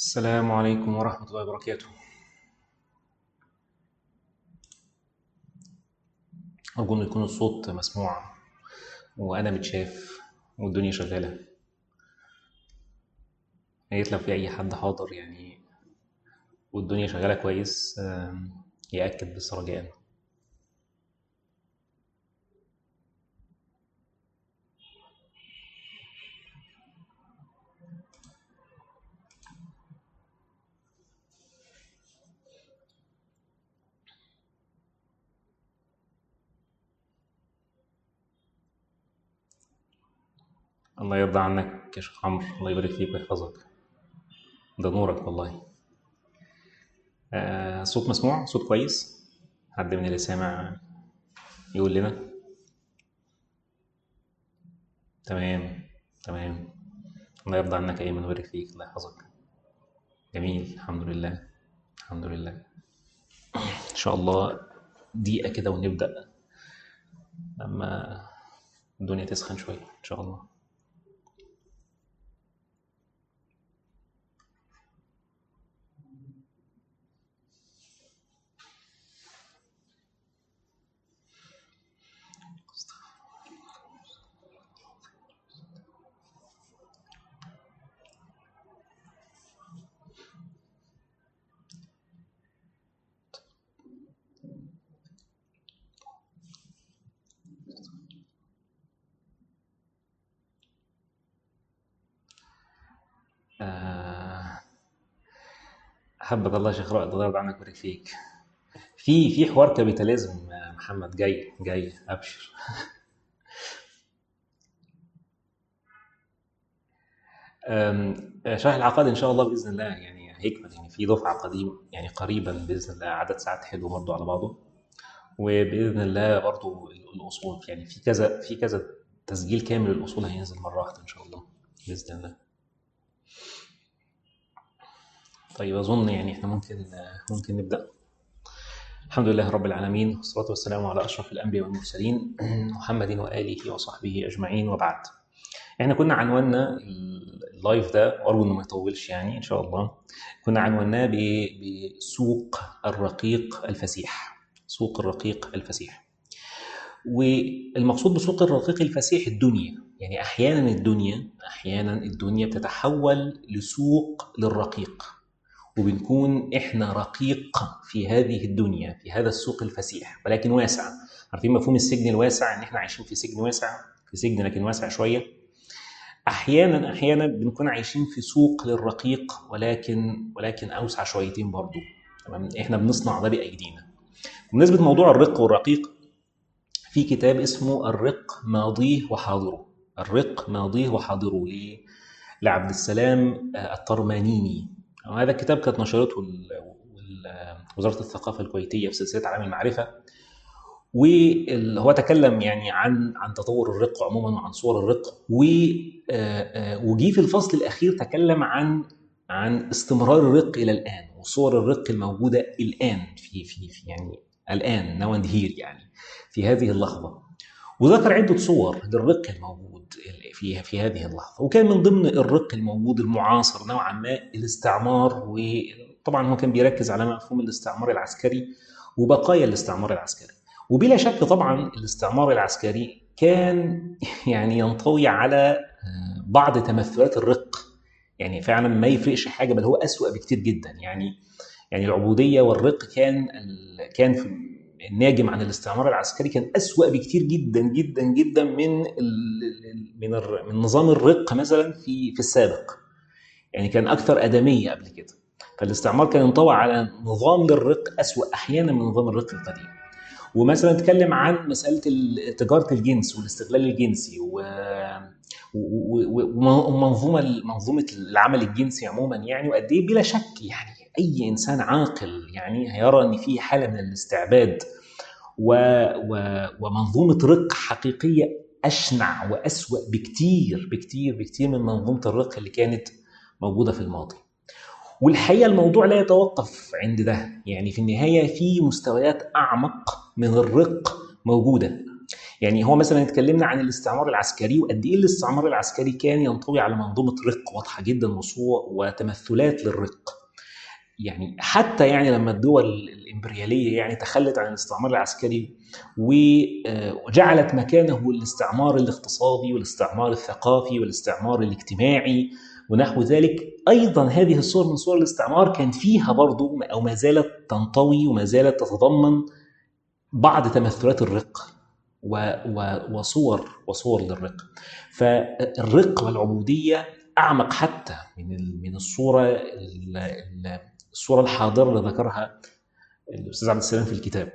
السلام عليكم ورحمة الله وبركاته أرجو إن يكون الصوت مسموع وأنا متشاف والدنيا شغالة يا ريت لو في أي حد حاضر يعني والدنيا شغالة كويس آم، يأكد بس رجاء الله يرضى عنك يا شيخ عمرو الله يبارك فيك ويحفظك ده نورك والله آه، صوت مسموع صوت كويس حد من اللي سامع يقول لنا تمام تمام الله يرضى عنك يا أيمن ويبارك فيك الله يحفظك جميل الحمد لله الحمد لله إن شاء الله دقيقة كده ونبدأ لما الدنيا تسخن شوية إن شاء الله آه، أحبك الله يا شيخ رائد الله يرضى عنك ويبارك فيك في في حوار كابيتاليزم يا محمد جاي جاي أبشر أم، شرح العقاد إن شاء الله بإذن الله يعني هيكمل يعني في دفعة قديم يعني قريبا بإذن الله عدد ساعات حلو برضه على بعضه وبإذن الله برضه الأصول يعني في كذا في كذا تسجيل كامل للأصول هينزل مرة واحدة إن شاء الله بإذن الله طيب أظن يعني إحنا ممكن ممكن نبدأ الحمد لله رب العالمين والصلاة والسلام على أشرف الأنبياء والمرسلين محمد وآله وصحبه أجمعين وبعد احنا كنا عنواننا اللايف ده وارجو انه ما يطولش يعني ان شاء الله كنا عنواناه ب- بسوق الرقيق الفسيح سوق الرقيق الفسيح والمقصود بسوق الرقيق الفسيح الدنيا يعني احيانا الدنيا احيانا الدنيا بتتحول لسوق للرقيق وبنكون احنا رقيق في هذه الدنيا في هذا السوق الفسيح ولكن واسع عارفين مفهوم السجن الواسع ان احنا عايشين في سجن واسع في سجن لكن واسع شويه احيانا احيانا بنكون عايشين في سوق للرقيق ولكن ولكن اوسع شويتين برضو تمام احنا بنصنع ده بايدينا بمناسبه موضوع الرق والرقيق في كتاب اسمه الرق ماضيه وحاضره الرق ماضيه وحاضره ل- لعبد السلام آه، الطرمانيني هذا الكتاب كانت نشرته ال- وال- وزاره الثقافه الكويتيه في سلسله عالم المعرفه وهو تكلم يعني عن عن تطور الرق عموما وعن صور الرق و آه، آه، وجي في الفصل الاخير تكلم عن عن استمرار الرق الى الان وصور الرق الموجوده الان في في, في يعني الان ناو اند هير يعني في هذه اللحظه وذكر عده صور للرق الموجود في في هذه اللحظه وكان من ضمن الرق الموجود المعاصر نوعا ما الاستعمار وطبعا هو كان بيركز على مفهوم الاستعمار العسكري وبقايا الاستعمار العسكري وبلا شك طبعا الاستعمار العسكري كان يعني ينطوي على بعض تمثلات الرق يعني فعلا ما يفرقش حاجه بل هو اسوأ بكتير جدا يعني يعني العبوديه والرق كان ال- كان في الناجم عن الاستعمار العسكري كان اسوأ بكتير جدا جدا جدا من ال- ال- من الر- من نظام الرق مثلا في في السابق يعني كان اكثر ادميه قبل كده فالاستعمار كان ينطوي على نظام للرق اسوأ احيانا من نظام الرق القديم ومثلا نتكلم عن مساله ال- تجاره الجنس والاستغلال الجنسي و و- و- ومنظومه منظومه العمل الجنسي عموما يعني وقد ايه بلا شك يعني اي انسان عاقل يعني هيرى ان في حاله من الاستعباد و... و... ومنظومه رق حقيقيه اشنع واسوا بكتير بكتير بكتير من منظومه الرق اللي كانت موجوده في الماضي. والحقيقه الموضوع لا يتوقف عند ده يعني في النهايه في مستويات اعمق من الرق موجوده يعني هو مثلا اتكلمنا عن الاستعمار العسكري وقد ايه الاستعمار العسكري كان ينطوي على منظومه رق واضحه جدا وصور وتمثلات للرق يعني حتى يعني لما الدول الامبرياليه يعني تخلت عن الاستعمار العسكري وجعلت مكانه الاستعمار الاقتصادي والاستعمار الثقافي والاستعمار الاجتماعي ونحو ذلك ايضا هذه الصور من صور الاستعمار كان فيها برضو او ما زالت تنطوي وما زالت تتضمن بعض تمثلات الرق وصور وصور للرق فالرق والعبوديه اعمق حتى من من الصوره الصوره الحاضره اللي ذكرها الاستاذ عبد السلام في الكتاب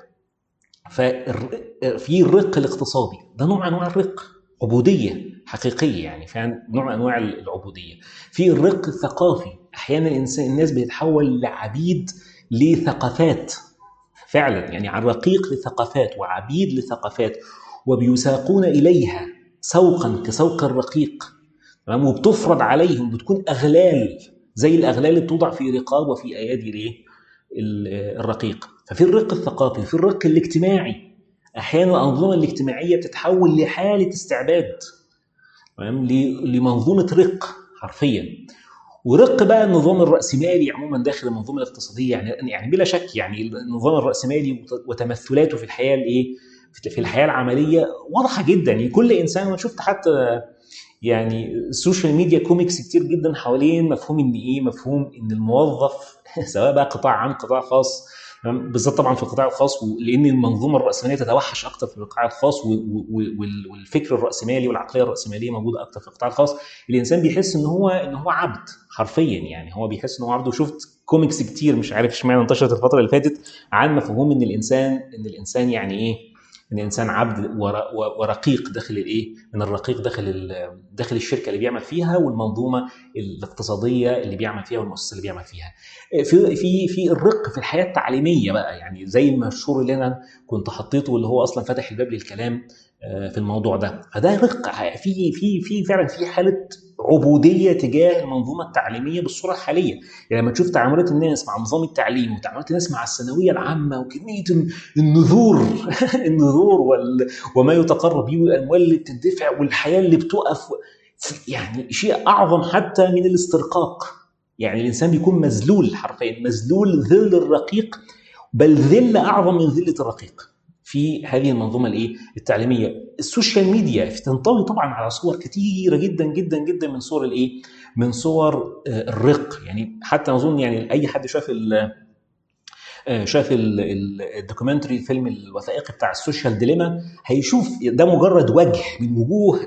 ففي الرق الاقتصادي ده نوع انواع الرق عبوديه حقيقيه يعني فعلا نوع من انواع العبوديه في الرق الثقافي احيانا الانسان الناس بيتحول لعبيد لثقافات فعلا يعني عن رقيق لثقافات وعبيد لثقافات وبيساقون اليها سوقا كسوق الرقيق تمام وبتفرض عليهم بتكون اغلال زي الاغلال اللي بتوضع في رقاب وفي ايادي الرقيق ففي الرق الثقافي في الرق الاجتماعي احيانا الانظمه الاجتماعيه بتتحول لحاله استعباد تمام لمنظومه رق حرفيا ورق بقى النظام الراسمالي عموما داخل المنظومه الاقتصاديه يعني يعني بلا شك يعني النظام الراسمالي وتمثلاته في الحياه الايه في الحياه العمليه واضحه جدا يعني كل انسان انا شفت حتى يعني السوشيال ميديا كوميكس كتير جدا حوالين مفهوم ان ايه مفهوم ان الموظف سواء بقى قطاع عام قطاع خاص بالذات طبعا في القطاع الخاص لان المنظومه الراسماليه تتوحش اكتر في القطاع الخاص والفكر الراسمالي والعقليه الراسماليه موجوده اكتر في القطاع الخاص الانسان بيحس ان هو ان هو عبد حرفيا يعني هو بيحس ان هو عبد وشفت كوميكس كتير مش عارف اشمعنى انتشرت الفتره اللي فاتت عن مفهوم ان الانسان ان الانسان يعني ايه ان الانسان عبد ورقيق داخل الايه من الرقيق داخل داخل الشركه اللي بيعمل فيها والمنظومه الاقتصاديه اللي بيعمل فيها والمؤسسه اللي بيعمل فيها في في في الرق في الحياه التعليميه بقى يعني زي المشهور اللي انا كنت حطيته اللي هو اصلا فتح الباب للكلام في الموضوع ده فده رق في في في فعلا في حاله عبوديه تجاه المنظومه التعليميه بالصوره الحاليه يعني لما تشوف تعاملات الناس مع نظام التعليم وتعاملات الناس مع الثانويه العامه وكميه النذور النذور وما يتقرب به والاموال اللي بتدفع والحياه اللي بتقف يعني شيء اعظم حتى من الاسترقاق يعني الانسان بيكون مذلول حرفيا مذلول ذل الرقيق بل ذل اعظم من ذله الرقيق في هذه المنظومه الايه التعليميه السوشيال ميديا تنطوي طبعا على صور كثيره جدا جدا جدا من صور الايه من صور الرق يعني حتى اظن يعني اي حد شاف ال شاف الدوكيومنتري الفيلم الوثائقي بتاع السوشيال ديليما هيشوف ده مجرد وجه من وجوه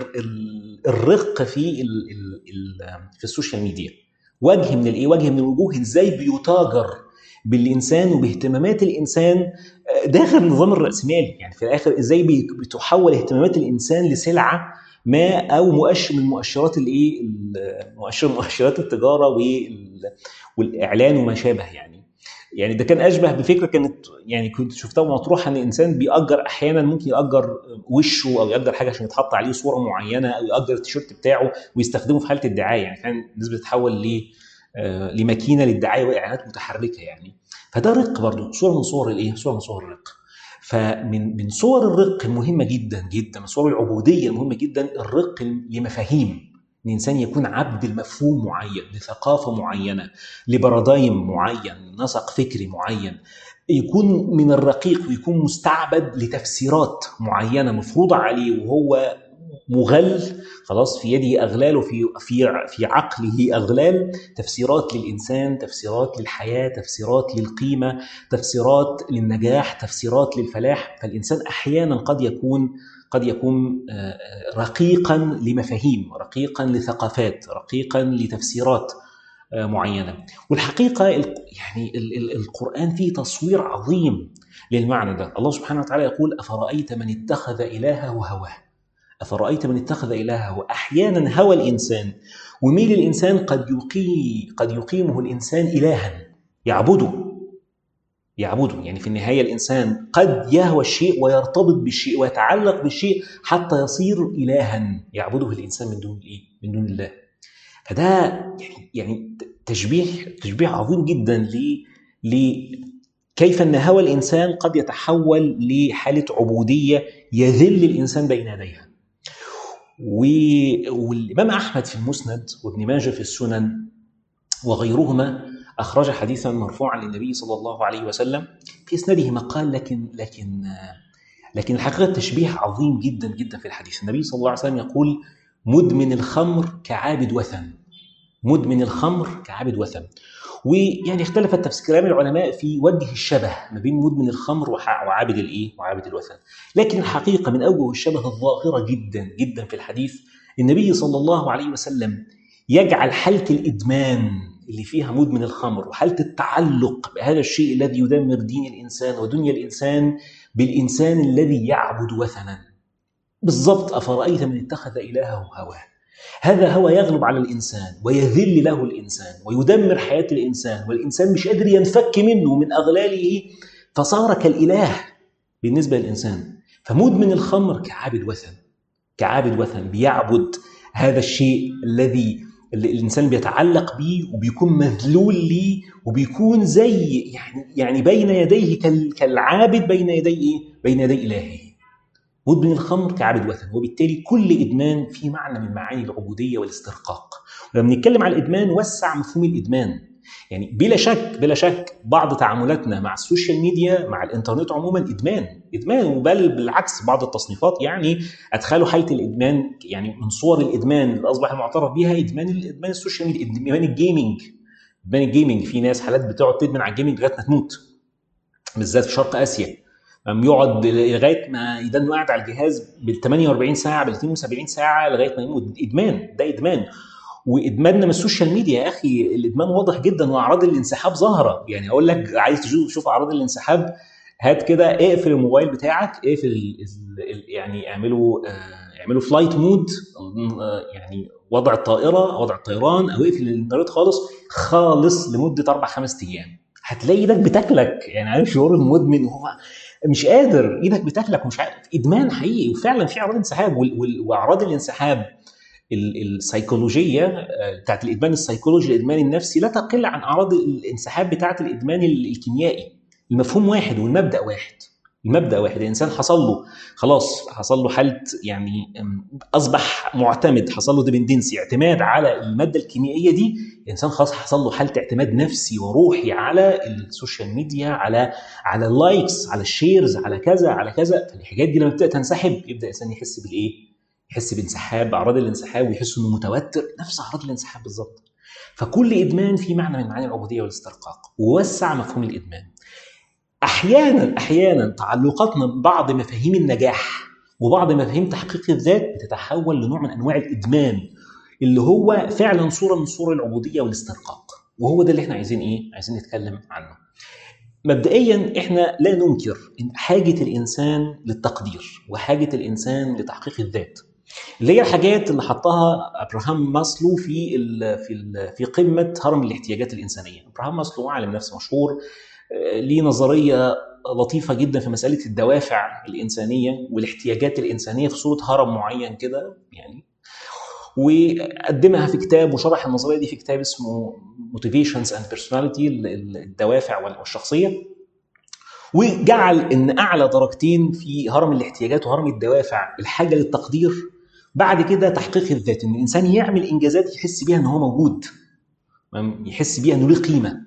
الرق في في السوشيال ميديا وجه من الايه وجه من الوجوه ازاي بيتاجر بالانسان وباهتمامات الانسان داخل النظام الراسمالي يعني في الاخر ازاي بتحول اهتمامات الانسان لسلعه ما او مؤشر من مؤشرات الايه مؤشر مؤشرات التجاره والاعلان وما شابه يعني يعني ده كان اشبه بفكره كانت يعني كنت شفتها مطروحه ان الانسان بيأجر احيانا ممكن يأجر وشه او يأجر حاجه عشان يتحط عليه صوره معينه او يأجر التيشيرت بتاعه ويستخدمه في حاله الدعايه يعني كان الناس بتتحول ل لماكينه للدعايه واعلانات متحركه يعني فده رق برضه صوره من صور الايه؟ صوره من صور الرق. فمن من صور الرق المهمه جدا جدا من صور العبوديه المهمه جدا الرق لمفاهيم ان الانسان يكون عبد لمفهوم معين لثقافه معينه لبرادايم معين نسق فكري معين يكون من الرقيق ويكون مستعبد لتفسيرات معينه مفروضه عليه وهو مغل خلاص في يده اغلال وفي في في عقله اغلال تفسيرات للانسان تفسيرات للحياه تفسيرات للقيمه تفسيرات للنجاح تفسيرات للفلاح فالانسان احيانا قد يكون قد يكون رقيقا لمفاهيم رقيقا لثقافات رقيقا لتفسيرات معينه والحقيقه يعني القران فيه تصوير عظيم للمعنى ده الله سبحانه وتعالى يقول افرايت من اتخذ الهه هواه أفرأيت من اتخذ إلهه أحيانا هوى الإنسان وميل الإنسان قد يقي قد يقيمه الإنسان إلها يعبده يعبده يعني في النهاية الإنسان قد يهوى الشيء ويرتبط بالشيء ويتعلق بالشيء حتى يصير إلها يعبده الإنسان من دون إيه؟ من دون الله فده يعني تشبيه تشبيه عظيم جدا ل كيف ان هوى الانسان قد يتحول لحاله عبوديه يذل الانسان بين يديها والامام احمد في المسند وابن ماجه في السنن وغيرهما اخرج حديثا مرفوعا للنبي صلى الله عليه وسلم في اسناده مقال لكن لكن لكن الحقيقه التشبيه عظيم جدا جدا في الحديث النبي صلى الله عليه وسلم يقول مدمن الخمر كعابد وثن مدمن الخمر كعابد وثن ويعني اختلفت تفسير العلماء في وجه الشبه ما بين مدمن الخمر وعابد الايه؟ وعابد الوثن. لكن الحقيقه من اوجه الشبه الظاهره جدا جدا في الحديث النبي صلى الله عليه وسلم يجعل حاله الادمان اللي فيها مدمن الخمر وحاله التعلق بهذا الشيء الذي يدمر دين الانسان ودنيا الانسان بالانسان الذي يعبد وثنا. بالضبط افرايت من اتخذ الهه هواه. هذا هو يغلب على الانسان ويذل له الانسان ويدمر حياه الانسان والانسان مش قادر ينفك منه من اغلاله فصار كالاله بالنسبه للانسان فمدمن الخمر كعابد وثن كعابد وثن بيعبد هذا الشيء الذي الانسان بيتعلق به وبيكون مذلول ليه وبيكون زي يعني يعني بين يديه كالعابد بين يديه بين يدي الهه مدمن الخمر كعابد وثن وبالتالي كل ادمان فيه معنى من معاني العبوديه والاسترقاق ولما بنتكلم على الادمان وسع مفهوم الادمان يعني بلا شك بلا شك بعض تعاملاتنا مع السوشيال ميديا مع الانترنت عموما ادمان ادمان وبل بالعكس بعض التصنيفات يعني ادخلوا حاله الادمان يعني من صور الادمان اللي اصبح المعترف بها ادمان الادمان السوشيال ميديا ادمان الجيمنج ادمان الجيمنج في ناس حالات بتقعد تدمن على الجيمنج لغايه ما تموت بالذات في شرق اسيا يقعد لغايه ما يدن قاعد على الجهاز بال 48 ساعه بال 72 ساعه لغايه ما يموت ادمان ده ادمان وادماننا من السوشيال ميديا يا اخي الادمان واضح جدا واعراض الانسحاب ظاهره يعني اقول لك عايز تشوف شوف اعراض الانسحاب هات كده اقفل الموبايل بتاعك اقفل يعني اعملوا اعملوا فلايت مود يعني وضع الطائره وضع الطيران او اقفل الانترنت خالص خالص لمده اربع خمس ايام هتلاقي ايدك بتاكلك يعني عارف شعور المدمن وهو مش قادر ايدك بتاكلك ومش عارف ادمان حقيقي وفعلا في اعراض انسحاب واعراض الانسحاب السيكولوجيه بتاعت الادمان السيكولوجي الادمان النفسي لا تقل عن اعراض الانسحاب بتاعت الادمان الكيميائي المفهوم واحد والمبدا واحد المبدا واحد الانسان حصل له خلاص حصل له حاله يعني اصبح معتمد حصل له ديبندنسي اعتماد على الماده الكيميائيه دي الانسان خلاص حصل له حاله اعتماد نفسي وروحي على السوشيال ميديا على على اللايكس على الشيرز على كذا على كذا فالحاجات دي لما تبدا تنسحب يبدا الانسان يحس بالايه؟ يحس بانسحاب اعراض الانسحاب ويحس انه متوتر نفس اعراض الانسحاب بالظبط فكل ادمان فيه معنى من معاني العبوديه والاسترقاق ووسع مفهوم الادمان احيانا احيانا تعلقاتنا ببعض مفاهيم النجاح وبعض مفاهيم تحقيق الذات بتتحول لنوع من انواع الادمان اللي هو فعلا صوره من صور العبوديه والاسترقاق وهو ده اللي احنا عايزين ايه عايزين نتكلم عنه مبدئيا احنا لا ننكر إن حاجه الانسان للتقدير وحاجه الانسان لتحقيق الذات اللي هي الحاجات اللي حطها ابراهام ماسلو في ال في ال في قمه هرم الاحتياجات الانسانيه ابراهام ماسلو عالم نفس مشهور ليه نظريه لطيفه جدا في مساله الدوافع الانسانيه والاحتياجات الانسانيه في صوره هرم معين كده يعني وقدمها في كتاب وشرح النظريه دي في كتاب اسمه موتيفيشنز اند بيرسوناليتي الدوافع والشخصيه وجعل ان اعلى درجتين في هرم الاحتياجات وهرم الدوافع الحاجه للتقدير بعد كده تحقيق الذات ان الانسان يعمل انجازات يحس بيها ان هو موجود يحس بيها انه له قيمه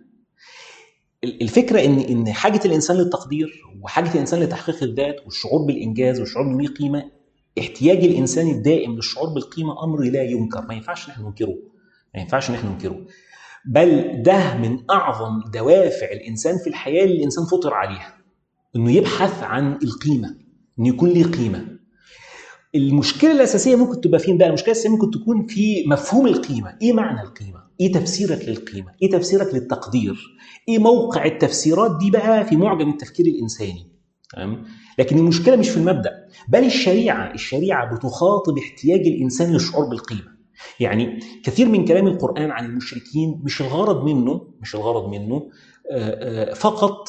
الفكره ان ان حاجه الانسان للتقدير وحاجه الانسان لتحقيق الذات والشعور بالانجاز والشعور انه له قيمه احتياج الانسان الدائم للشعور بالقيمه امر لا ينكر ما ينفعش نحن ننكره ما ينفعش نحن ننكره بل ده من اعظم دوافع الانسان في الحياه اللي الانسان فطر عليها انه يبحث عن القيمه انه يكون له قيمه المشكله الاساسيه ممكن تبقى فين بقى المشكله الاساسيه ممكن تكون في مفهوم القيمه ايه معنى القيمه ايه تفسيرك للقيمه ايه تفسيرك للتقدير ايه موقع التفسيرات دي بقى في معجم التفكير الانساني تمام لكن المشكله مش في المبدا بل الشريعه الشريعه بتخاطب احتياج الانسان للشعور بالقيمه يعني كثير من كلام القران عن المشركين مش الغرض منه مش الغرض منه فقط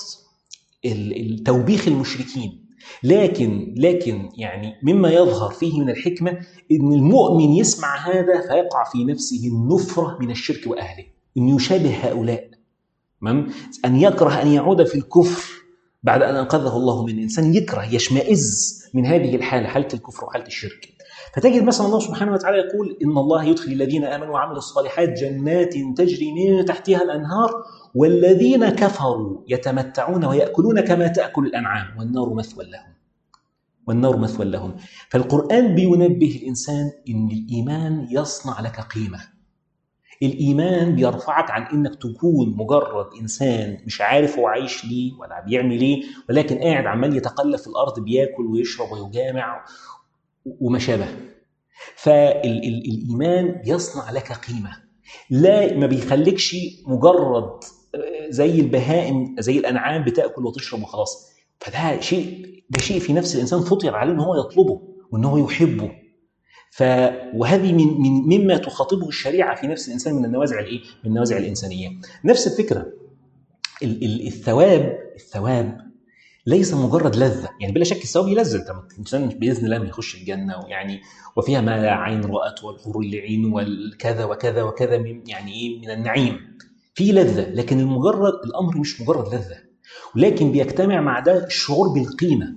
التوبيخ المشركين لكن لكن يعني مما يظهر فيه من الحكمه ان المؤمن يسمع هذا فيقع في نفسه النفره من الشرك واهله انه يشابه هؤلاء تمام ان يكره ان يعود في الكفر بعد ان انقذه الله من انسان يكره يشمئز من هذه الحاله حاله الكفر وحاله الشرك فتجد مثلا الله سبحانه وتعالى يقول ان الله يدخل الذين امنوا وعملوا الصالحات جنات تجري من تحتها الانهار والذين كفروا يتمتعون وياكلون كما تاكل الانعام والنار مثوى لهم والنار مثوى لهم فالقران بينبه الانسان ان الايمان يصنع لك قيمه الايمان بيرفعك عن انك تكون مجرد انسان مش عارف هو عايش ليه ولا بيعمل ايه ولكن قاعد عمال يتقلب في الارض بياكل ويشرب ويجامع وما شابه فالايمان بيصنع لك قيمه لا ما بيخليكش مجرد زي البهائم زي الانعام بتاكل وتشرب وخلاص فده شيء ده شيء في نفس الانسان فطر عليه ان هو يطلبه وان هو يحبه ف وهذه من من مما تخاطبه الشريعه في نفس الانسان من النوازع الايه؟ من النوازع الانسانيه. نفس الفكره الثواب الثواب ليس مجرد لذه، يعني بلا شك الثواب يلذذ انت الانسان باذن الله يخش الجنه ويعني وفيها ما لا عين رات والحور العين والكذا وكذا وكذا من يعني ايه من النعيم. في لذه لكن المجرد الامر مش مجرد لذه ولكن بيجتمع مع ده الشعور بالقيمه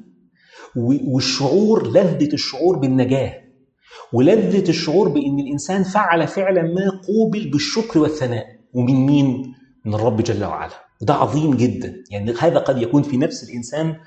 والشعور لذه الشعور بالنجاه ولذة الشعور بأن الإنسان فعل فعلا ما قوبل بالشكر والثناء ومن مين؟ من الرب جل وعلا وده عظيم جدا يعني هذا قد يكون في نفس الإنسان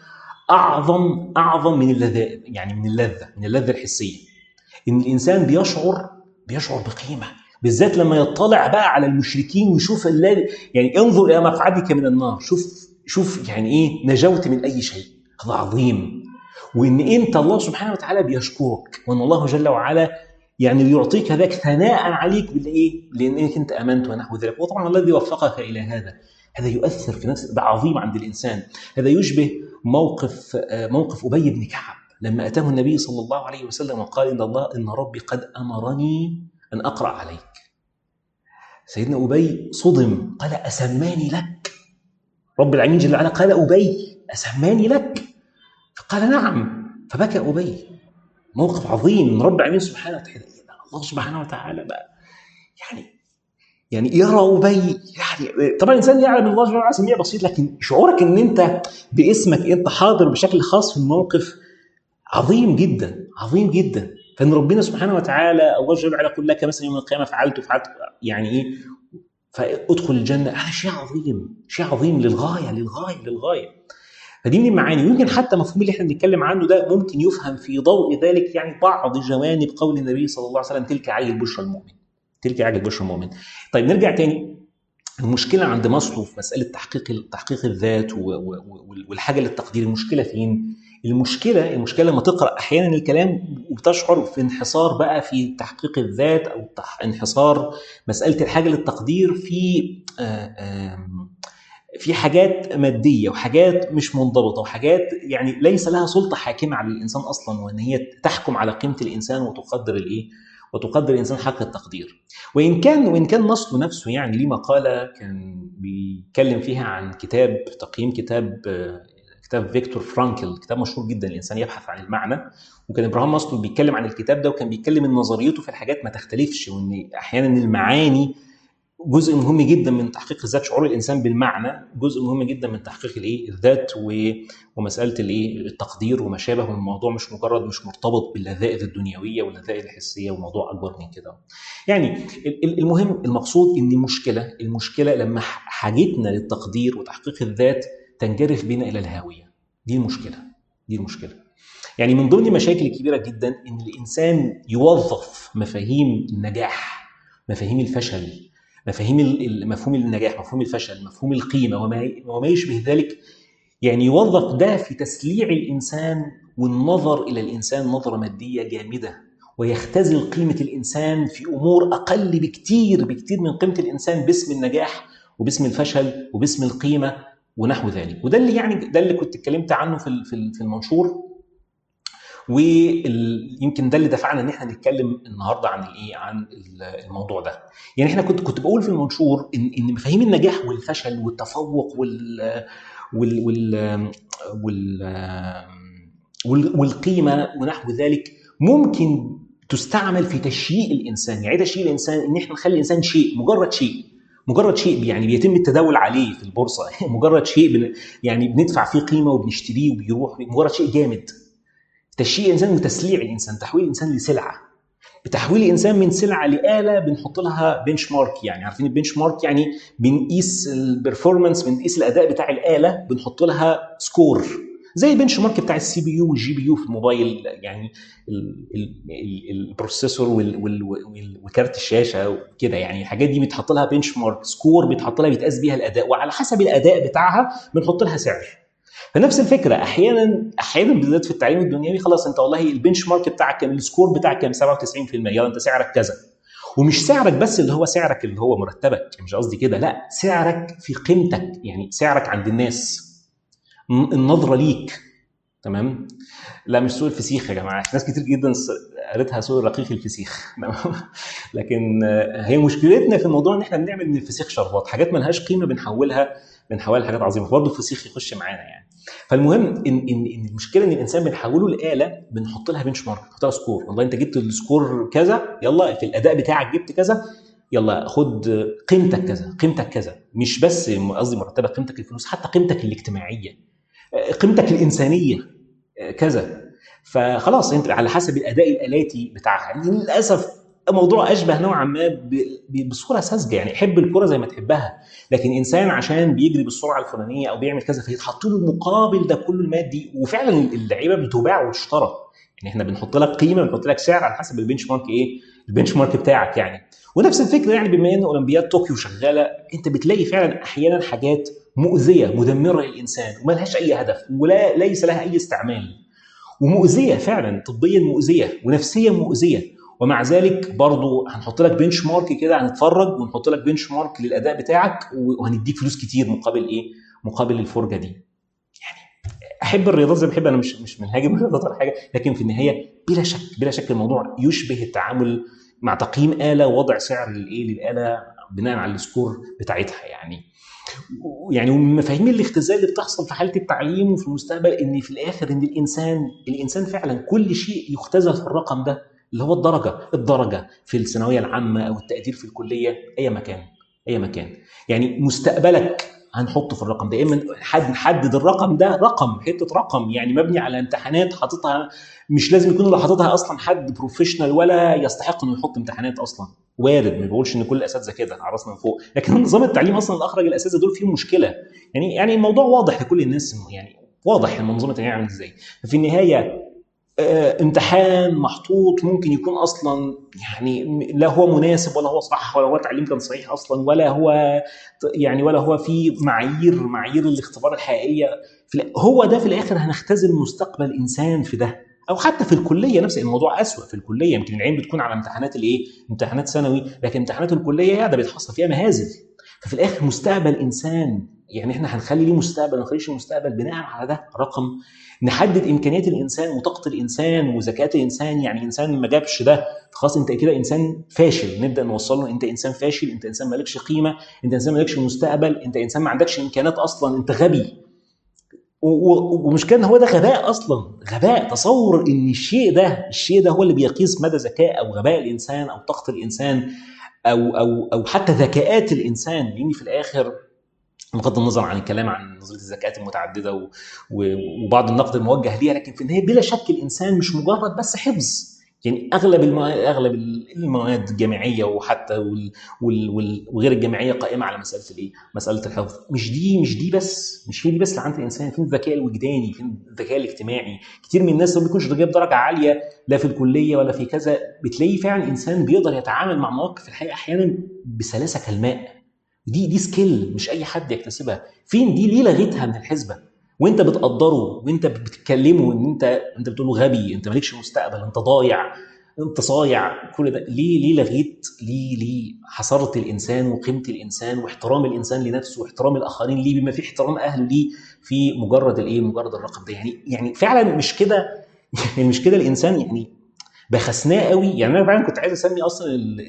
أعظم أعظم من اللذة يعني من اللذة من اللذة الحسية إن الإنسان بيشعر بيشعر بقيمة بالذات لما يطلع بقى على المشركين ويشوف الذي يعني انظر إلى مقعدك من النار شوف شوف يعني إيه نجوت من أي شيء هذا عظيم وان انت الله سبحانه وتعالى بيشكرك وان الله جل وعلا يعني يعطيك ذاك ثناء عليك بالايه؟ لانك انت امنت ونحو ذلك، وطبعا الذي وفقك الى هذا هذا يؤثر في نفس ده عظيم عند الانسان، هذا يشبه موقف موقف ابي بن كعب لما اتاه النبي صلى الله عليه وسلم وقال ان الله ان ربي قد امرني ان اقرا عليك. سيدنا ابي صدم قال اسماني لك رب العالمين جل وعلا قال ابي اسماني لك فقال نعم فبكى أبي موقف عظيم من رب العالمين سبحانه وتعالى الله سبحانه وتعالى بقى يعني يعني يرى أبي يعني طبعا الإنسان يعلم الله سبحانه وتعالى سميع بسيط لكن شعورك إن أنت باسمك أنت حاضر بشكل خاص في الموقف عظيم جدا عظيم جدا فإن ربنا سبحانه وتعالى الله جل وعلا يقول لك مثلا يوم القيامة فعلت فعلت يعني إيه فادخل الجنة هذا شيء عظيم شيء عظيم للغاية للغاية للغاية فدي من المعاني ويمكن حتى المفهوم اللي احنا بنتكلم عنه ده ممكن يفهم في ضوء ذلك يعني بعض جوانب قول النبي صلى الله عليه وسلم تلك عين بشرى المؤمن تلك عين بشرى المؤمن طيب نرجع تاني المشكله عند مصر في مساله تحقيق تحقيق الذات والحاجه للتقدير المشكله فين المشكله المشكله لما تقرا احيانا الكلام وبتشعر في انحصار بقى في تحقيق الذات او انحصار مساله الحاجه للتقدير في آآ آآ في حاجات ماديه وحاجات مش منضبطه وحاجات يعني ليس لها سلطه حاكمه على الانسان اصلا وان هي تحكم على قيمه الانسان وتقدر الايه؟ وتقدر الانسان حق التقدير. وان كان وان كان نصله نفسه يعني ليه مقاله كان بيتكلم فيها عن كتاب تقييم كتاب كتاب فيكتور فرانكل كتاب مشهور جدا الانسان يبحث عن المعنى وكان ابراهام ماسلو بيتكلم عن الكتاب ده وكان بيتكلم ان نظريته في الحاجات ما تختلفش وان احيانا المعاني جزء مهم جدا من تحقيق الذات شعور الانسان بالمعنى جزء مهم جدا من تحقيق الايه الذات ومساله الايه التقدير وما شابه والموضوع مش مجرد مش مرتبط باللذائذ الدنيويه واللذائذ الحسيه والموضوع اكبر من كده يعني المهم المقصود ان المشكله المشكله لما حاجتنا للتقدير وتحقيق الذات تنجرف بنا الى الهاويه دي المشكله دي المشكله يعني من ضمن المشاكل الكبيره جدا ان الانسان يوظف مفاهيم النجاح مفاهيم الفشل مفاهيم مفهوم النجاح مفهوم الفشل مفهوم القيمه وما وما يشبه ذلك يعني يوظف ده في تسليع الانسان والنظر الى الانسان نظره ماديه جامده ويختزل قيمه الانسان في امور اقل بكتير بكتير من قيمه الانسان باسم النجاح وباسم الفشل وباسم القيمه ونحو ذلك وده اللي يعني ده اللي كنت اتكلمت عنه في في المنشور ويمكن ده اللي دفعنا ان احنا نتكلم النهارده عن الايه عن الموضوع ده يعني احنا كنت كنت بقول في المنشور ان ان مفاهيم النجاح والفشل والتفوق وال وال وال, وال والقيمه ونحو ذلك ممكن تستعمل في تشييء الانسان يعني تشييء الانسان ان احنا نخلي الانسان شيء مجرد شيء مجرد شيء يعني بيتم التداول عليه في البورصه مجرد شيء بن يعني بندفع فيه قيمه وبنشتريه وبيروح مجرد شيء جامد تشييع الانسان وتسليع الانسان تحويل الانسان لسلعه بتحويل الانسان من سلعه لاله بنحط لها بنش مارك يعني عارفين البنش مارك يعني بنقيس البرفورمانس بنقيس الاداء بتاع الاله بنحط لها سكور زي البنش مارك بتاع السي بي يو والجي بي يو في الموبايل يعني البروسيسور وكارت الشاشه وكده يعني الحاجات دي بيتحط لها بنش مارك سكور بيتحط لها بيتقاس بيها الاداء وعلى حسب الاداء بتاعها بنحط لها سعر فنفس الفكره احيانا احيانا بالذات في التعليم الدنيوي خلاص انت والله البنش مارك بتاعك كام السكور بتاعك كام 97% يلا انت سعرك كذا ومش سعرك بس اللي هو سعرك اللي هو مرتبك مش قصدي كده لا سعرك في قيمتك يعني سعرك عند الناس النظره ليك تمام لا مش سوق الفسيخ يا جماعه ناس كتير جدا قالتها سوق الرقيق الفسيخ لكن هي مشكلتنا في الموضوع ان احنا بنعمل من الفسيخ شربات حاجات ملهاش قيمه بنحولها بنحولها لحاجات عظيمه برضه الفسيخ يخش معانا يعني فالمهم ان ان ان المشكله ان الانسان بنحوله لاله بنحط لها بنش مارك بنحط لها سكور والله انت جبت السكور كذا يلا في الاداء بتاعك جبت كذا يلا خد قيمتك كذا قيمتك كذا مش بس قصدي مرتبك قيمتك الفلوس حتى قيمتك الاجتماعيه قيمتك الانسانيه كذا فخلاص انت على حسب الاداء الالاتي بتاعها يعني للاسف موضوع اشبه نوعا ما بصوره ساذجه يعني حب الكره زي ما تحبها لكن انسان عشان بيجري بالسرعه الفلانيه او بيعمل كذا فيتحط له المقابل ده كله المادي وفعلا اللعيبه بتباع وتشترى يعني احنا بنحط لك قيمه بنحط لك سعر على حسب البنش مارك ايه البنش مارك بتاعك يعني ونفس الفكره يعني بما ان اولمبياد طوكيو شغاله انت بتلاقي فعلا احيانا حاجات مؤذيه مدمره للانسان وما لهاش اي هدف ولا ليس لها اي استعمال ومؤذيه فعلا طبيا مؤذيه ونفسيا مؤذيه ومع ذلك برضو هنحط لك بنش مارك كده هنتفرج ونحط لك بنش مارك للاداء بتاعك وهنديك فلوس كتير مقابل ايه؟ مقابل الفرجه دي. يعني احب الرياضات زي ما بحب انا مش مش منهاجم الرياضات ولا حاجه لكن في النهايه بلا شك بلا شك الموضوع يشبه التعامل مع تقييم اله ووضع سعر للايه للاله بناء على السكور بتاعتها يعني يعني ومن مفاهيم الاختزال اللي بتحصل في حاله التعليم وفي المستقبل ان في الاخر ان الانسان الانسان فعلا كل شيء يختزل في الرقم ده اللي هو الدرجه الدرجه في الثانويه العامه او التقدير في الكليه اي مكان اي مكان يعني مستقبلك هنحطه في الرقم ده اما حد نحدد الرقم ده رقم حته رقم يعني مبني على امتحانات حاططها مش لازم يكون اللي حاططها اصلا حد بروفيشنال ولا يستحق انه يحط امتحانات اصلا وارد ما بقولش ان كل الاساتذه كده على راسنا من فوق لكن نظام التعليم اصلا اللي اخرج الاساتذه دول فيه مشكله يعني يعني الموضوع واضح لكل الناس يعني واضح المنظومه التعليميه عامل ازاي في النهايه آه امتحان محطوط ممكن يكون اصلا يعني لا هو مناسب ولا هو صح ولا هو التعليم كان صحيح اصلا ولا هو يعني ولا هو في معايير معايير الاختبار الحقيقيه هو ده في الاخر هنختزل مستقبل انسان في ده او حتى في الكليه نفس الموضوع اسوء في الكليه يمكن العين بتكون على امتحانات الايه امتحانات ثانوي لكن امتحانات الكليه يا ده بيتحصل فيها مهازل ففي الاخر مستقبل انسان يعني احنا هنخلي ليه مستقبل ما نخليش المستقبل بناء على ده رقم نحدد امكانيات الانسان وطاقه الانسان وذكاء الانسان يعني انسان ما جابش ده خلاص انت كده انسان فاشل نبدا نوصل له انت انسان فاشل انت انسان مالكش قيمه انت انسان مالكش مستقبل انت انسان ما عندكش امكانيات اصلا انت غبي ومشكلة ان هو ده غباء اصلا غباء تصور ان الشيء ده الشيء ده هو اللي بيقيس مدى ذكاء او غباء الانسان او طاقه الانسان او او او حتى ذكاءات الانسان لان في الاخر بغض النظر عن الكلام عن نظريه الذكاءات المتعدده وبعض النقد الموجه ليها لكن في النهايه بلا شك الانسان مش مجرد بس حفظ يعني اغلب المواد اغلب المواد الجامعيه وحتى وال وال وال وغير الجامعيه قائمه على مساله الايه؟ مساله الحفظ، مش دي مش دي بس مش هي دي بس اللي عند الانسان، فين الذكاء الوجداني، فين الذكاء الاجتماعي، كتير من الناس ما بيكونش جايب درجه عاليه لا في الكليه ولا في كذا، بتلاقيه فعلا انسان بيقدر يتعامل مع مواقف الحياه احيانا بسلاسه كالماء. دي دي سكيل مش اي حد يكتسبها، فين دي ليه لغيتها من الحسبه؟ وانت بتقدره وانت بتتكلمه ان انت انت بتقول له غبي انت مالكش مستقبل انت ضايع انت صايع كل ده ليه ليه لغيت ليه ليه حصرت الانسان وقيمه الانسان واحترام الانسان لنفسه واحترام الاخرين ليه بما فيه احترام اهله ليه في مجرد الايه مجرد الرقم ده يعني يعني فعلا مش كده يعني مش كده الانسان يعني بخسناه قوي يعني انا فعلا كنت عايز اسمي اصلا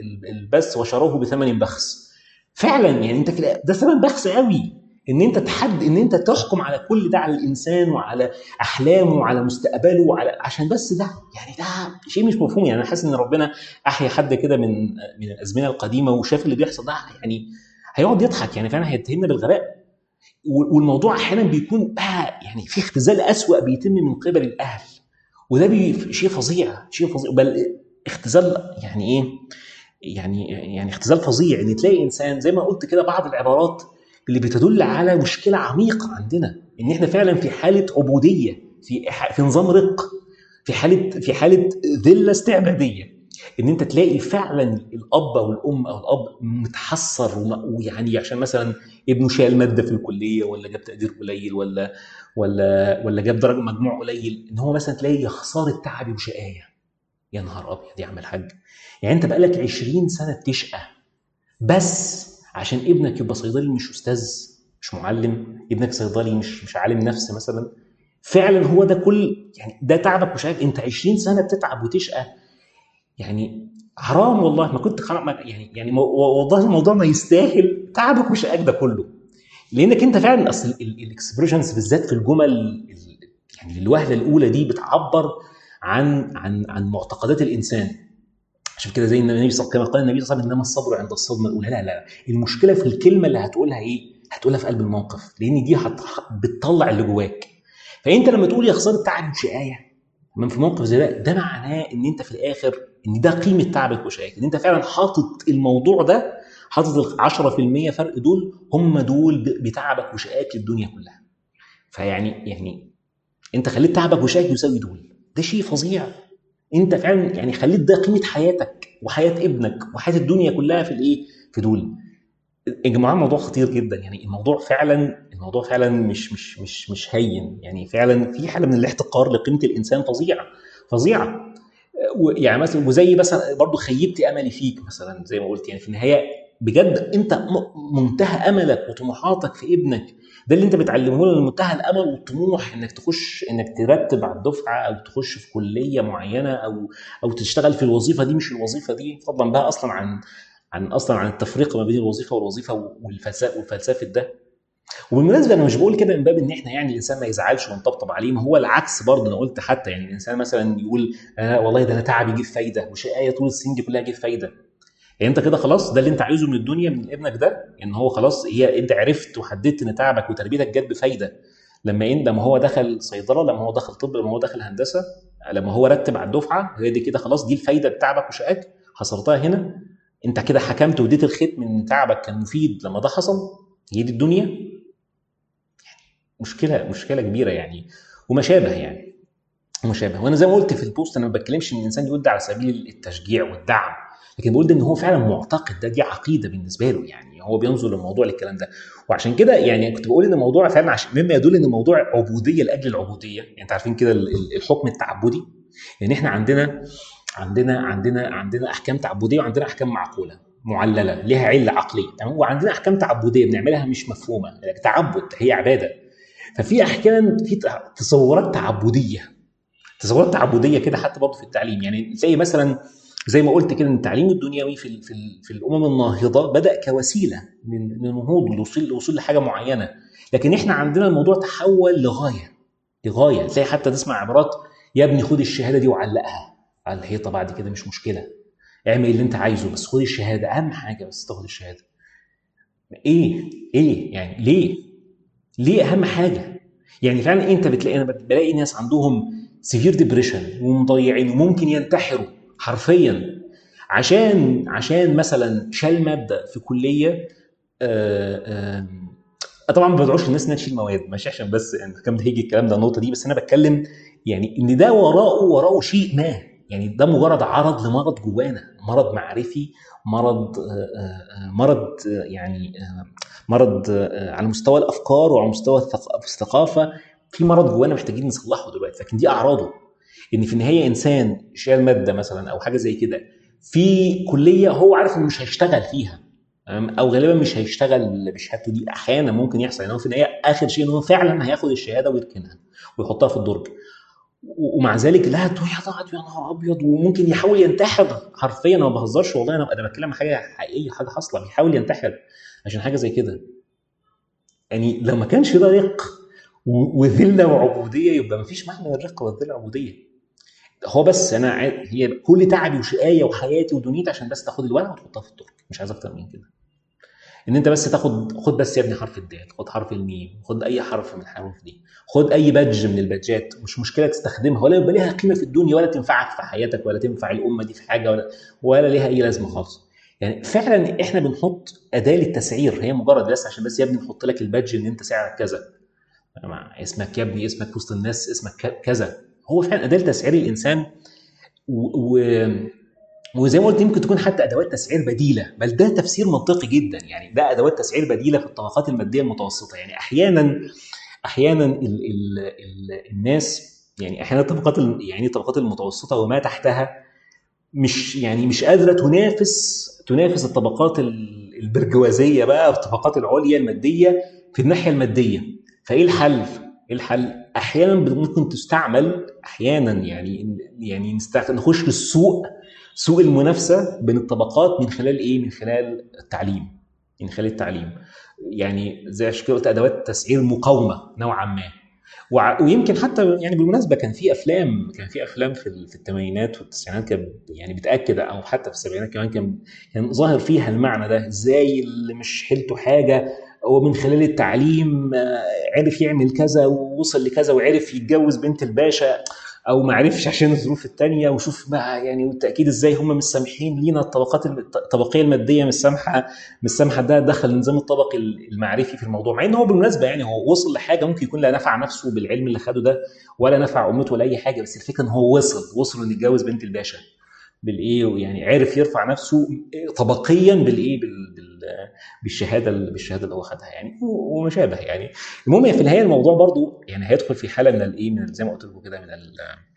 البث وشروه بثمن بخس فعلا يعني انت في ده ثمن بخس قوي ان انت تحد ان انت تحكم على كل ده على الانسان وعلى احلامه وعلى مستقبله وعلى عشان بس ده يعني ده شيء مش مفهوم يعني انا حاسس ان ربنا احيا حد كده من من الازمنه القديمه وشاف اللي بيحصل ده يعني هيقعد يضحك يعني فعلا هيتهمنا بالغباء والموضوع احيانا بيكون بقى يعني في اختزال اسوأ بيتم من قبل الاهل وده بي شيء فظيع شيء فظيع بل اختزال يعني ايه يعني يعني اختزال فظيع ان تلاقي انسان زي ما قلت كده بعض العبارات اللي بتدل على مشكله عميقه عندنا ان احنا فعلا في حاله عبوديه في في نظام رق في حاله في حاله ذله استعباديه ان انت تلاقي فعلا الاب او الام او الاب متحسر ويعني عشان مثلا ابنه شال ماده في الكليه ولا جاب تقدير قليل ولا ولا ولا جاب درجه مجموع قليل ان هو مثلا تلاقي يا خساره تعبي وشقايه يا نهار ابيض يا عم الحاج يعني انت بقالك 20 سنه بتشقى بس عشان ابنك يبقى صيدلي مش استاذ مش معلم ابنك صيدلي مش مش عالم نفس مثلا فعلا هو ده كل يعني ده تعبك وشقاك انت 20 سنه بتتعب وتشقى يعني حرام والله ما كنت خلق يعني يعني والله الموضوع ما يستاهل تعبك وشقاك ده كله لانك انت فعلا اصل الاكسبريشنز بالذات في الجمل يعني الوهله الاولى دي بتعبر عن عن عن معتقدات الانسان عشان كده زي النبي صلى الله عليه وسلم قال النبي صلى الله عليه وسلم انما الصبر عند الصدمه الاولى لا لا المشكله في الكلمه اللي هتقولها ايه؟ هتقولها في قلب الموقف لان دي هت... بتطلع اللي جواك فانت لما تقول يا خساره تعب وشقايه من في موقف زي ده ده معناه ان انت في الاخر ان ده قيمه تعبك وشقايك ان انت فعلا حاطط الموضوع ده حاطط ال 10% فرق دول هم دول بتعبك وشقاك للدنيا كلها فيعني يعني انت خليت تعبك وشقاك يساوي دول ده شيء فظيع انت فعلا يعني خليت ده قيمه حياتك وحياه ابنك وحياه الدنيا كلها في الايه في دول يا جماعه الموضوع خطير جدا يعني الموضوع فعلا الموضوع فعلا مش مش مش مش هين يعني فعلا في حاله من الاحتقار لقيمه الانسان فظيعه فظيعه يعني مثلا وزي مثلا برضه خيبت املي فيك مثلا زي ما قلت يعني في النهايه بجد انت منتهى املك وطموحاتك في ابنك ده اللي انت بتعلمه له منتهى الامل والطموح انك تخش انك ترتب على الدفعه او تخش في كليه معينه او او تشتغل في الوظيفه دي مش الوظيفه دي فضلا بقى اصلا عن عن اصلا عن التفريق ما بين الوظيفه والوظيفه والفلسفه وفلسفه ده وبالمناسبه انا مش بقول كده من باب ان احنا يعني الانسان ما يزعلش ونطبطب عليه ما هو العكس برضه انا قلت حتى يعني الانسان مثلا يقول آه والله ده انا تعب يجيب فايده وشقايه طول السنين دي كلها يجيب فايده يعني انت كده خلاص ده اللي انت عايزه من الدنيا من ابنك ده ان هو خلاص هي انت عرفت وحددت ان تعبك وتربيتك جت بفايده لما ان لما هو دخل صيدله لما هو دخل طب لما هو دخل هندسه لما هو رتب على الدفعه هي دي كده خلاص دي الفايده بتاعبك وشقاك حصرتها هنا انت كده حكمت واديت الختم ان تعبك كان مفيد لما ده حصل هي دي الدنيا مشكله مشكله كبيره يعني وما شابه يعني وما شابه وانا زي ما قلت في البوست انا ما بتكلمش ان الانسان يقول ده على سبيل التشجيع والدعم لكن بقول ان هو فعلا معتقد ده دي عقيده بالنسبه له يعني هو بينظر للموضوع للكلام ده وعشان كده يعني كنت بقول ان الموضوع فعلا عشان مما يدل ان الموضوع عبوديه لاجل العبوديه يعني انت عارفين كده الحكم التعبدي يعني احنا عندنا عندنا عندنا عندنا احكام تعبديه وعندنا احكام معقوله معلله لها عله عقليه تمام وعندنا احكام تعبديه بنعملها مش مفهومه تعبد هي عباده ففي احيانا في تصورات تعبديه تصورات تعبديه كده حتى برضه في التعليم يعني زي مثلا زي ما قلت كده ان التعليم الدنيوي في في, في الامم الناهضه بدا كوسيله للنهوض للوصول للوصول لحاجه معينه لكن احنا عندنا الموضوع تحول لغايه لغايه تلاقي حتى تسمع عبارات يا ابني خد الشهاده دي وعلقها على الحيطه بعد كده مش مشكله اعمل اللي انت عايزه بس خد الشهاده اهم حاجه بس تاخد الشهاده ايه ايه يعني ليه ليه اهم حاجه يعني فعلا انت بتلاقي انا بلاقي ناس عندهم سيفير ديبريشن ومضيعين وممكن ينتحروا حرفيا عشان عشان مثلا شال ماده في كليه آآ آآ طبعا ما بدعوش الناس انها تشيل مواد ماشي عشان بس يعني كم هيجي الكلام ده النقطه دي بس انا بتكلم يعني ان ده وراءه وراءه شيء ما يعني ده مجرد عرض لمرض جوانا مرض معرفي مرض مرض يعني مرض على مستوى الافكار وعلى مستوى الثقافه في مرض جوانا محتاجين نصلحه دلوقتي لكن دي اعراضه ان في النهايه انسان شال ماده مثلا او حاجه زي كده في كليه هو عارف انه مش هيشتغل فيها او غالبا مش هيشتغل بشهادته دي احيانا ممكن يحصل يعني هو في النهايه اخر شيء ان هو فعلا هياخد الشهاده ويركنها ويحطها في الدرج ومع ذلك لا يا نهار ابيض وممكن يحاول ينتحر حرفيا انا ما بهزرش والله انا انا بتكلم حاجه حقيقيه حاجه حاصله بيحاول ينتحر عشان حاجه زي كده يعني لو ما كانش ده رق وذله وعبوديه يبقى ما فيش معنى الرق والذله والعبوديه هو بس انا هي كل تعبي وشقايه وحياتي ودنيتي عشان بس تاخد الورقه وتحطها في الدرج مش عايز اكتر من كده ان انت بس تاخد خد بس يا ابني حرف الدال خد حرف الميم خد اي حرف من الحروف دي خد اي بادج من البادجات مش مشكله تستخدمها ولا يبقى ليها قيمه في الدنيا ولا تنفعك في حياتك ولا تنفع الامه دي في حاجه ولا ولا ليها اي لازمه خالص يعني فعلا احنا بنحط اداه للتسعير هي مجرد بس عشان بس يا ابني نحط لك البادج ان انت سعرك كذا اسمك يا ابني اسمك وسط الناس اسمك كذا هو فعلا اداه لتسعير الانسان و... و... وزي ما قلت يمكن تكون حتى ادوات تسعير بديله بل ده تفسير منطقي جدا يعني ده ادوات تسعير بديله في الطبقات الماديه المتوسطه يعني احيانا احيانا ال ال ال الناس يعني احيانا الطبقات يعني الطبقات المتوسطه وما تحتها مش يعني مش قادره تنافس تنافس الطبقات البرجوازيه بقى الطبقات العليا الماديه في الناحيه الماديه فايه الحل؟ ايه الحل؟ احيانا ممكن تستعمل احيانا يعني يعني نخش للسوق سوق المنافسه بين الطبقات من خلال ايه؟ من خلال التعليم من خلال التعليم يعني زي عشان كده قلت ادوات تسعير مقاومه نوعا ما ويمكن حتى يعني بالمناسبه كان في افلام كان في افلام في في الثمانينات والتسعينات كانت يعني بتاكد او حتى في السبعينات كمان كان كان ظاهر فيها المعنى ده ازاي اللي مش حيلته حاجه هو من خلال التعليم عرف يعمل كذا ووصل لكذا وعرف يتجوز بنت الباشا او ما عرفش عشان الظروف الثانيه وشوف بقى يعني والتاكيد ازاي هم مش سامحين لينا الطبقات الطبقيه الماديه مش سامحه مش سامحه ده دخل النظام الطبقي المعرفي في الموضوع مع ان هو بالمناسبه يعني هو وصل لحاجه ممكن يكون لا نفع نفسه بالعلم اللي خده ده ولا نفع امته ولا اي حاجه بس الفكره ان هو وصل وصل انه يتجوز بنت الباشا بالايه يعني عرف يرفع نفسه طبقيا بالايه بالشهاده بالشهاده اللي هو خدها يعني وما شابه يعني المهم في النهايه الموضوع برضو يعني هيدخل في حاله من الايه من زي ما قلت لكم كده من ال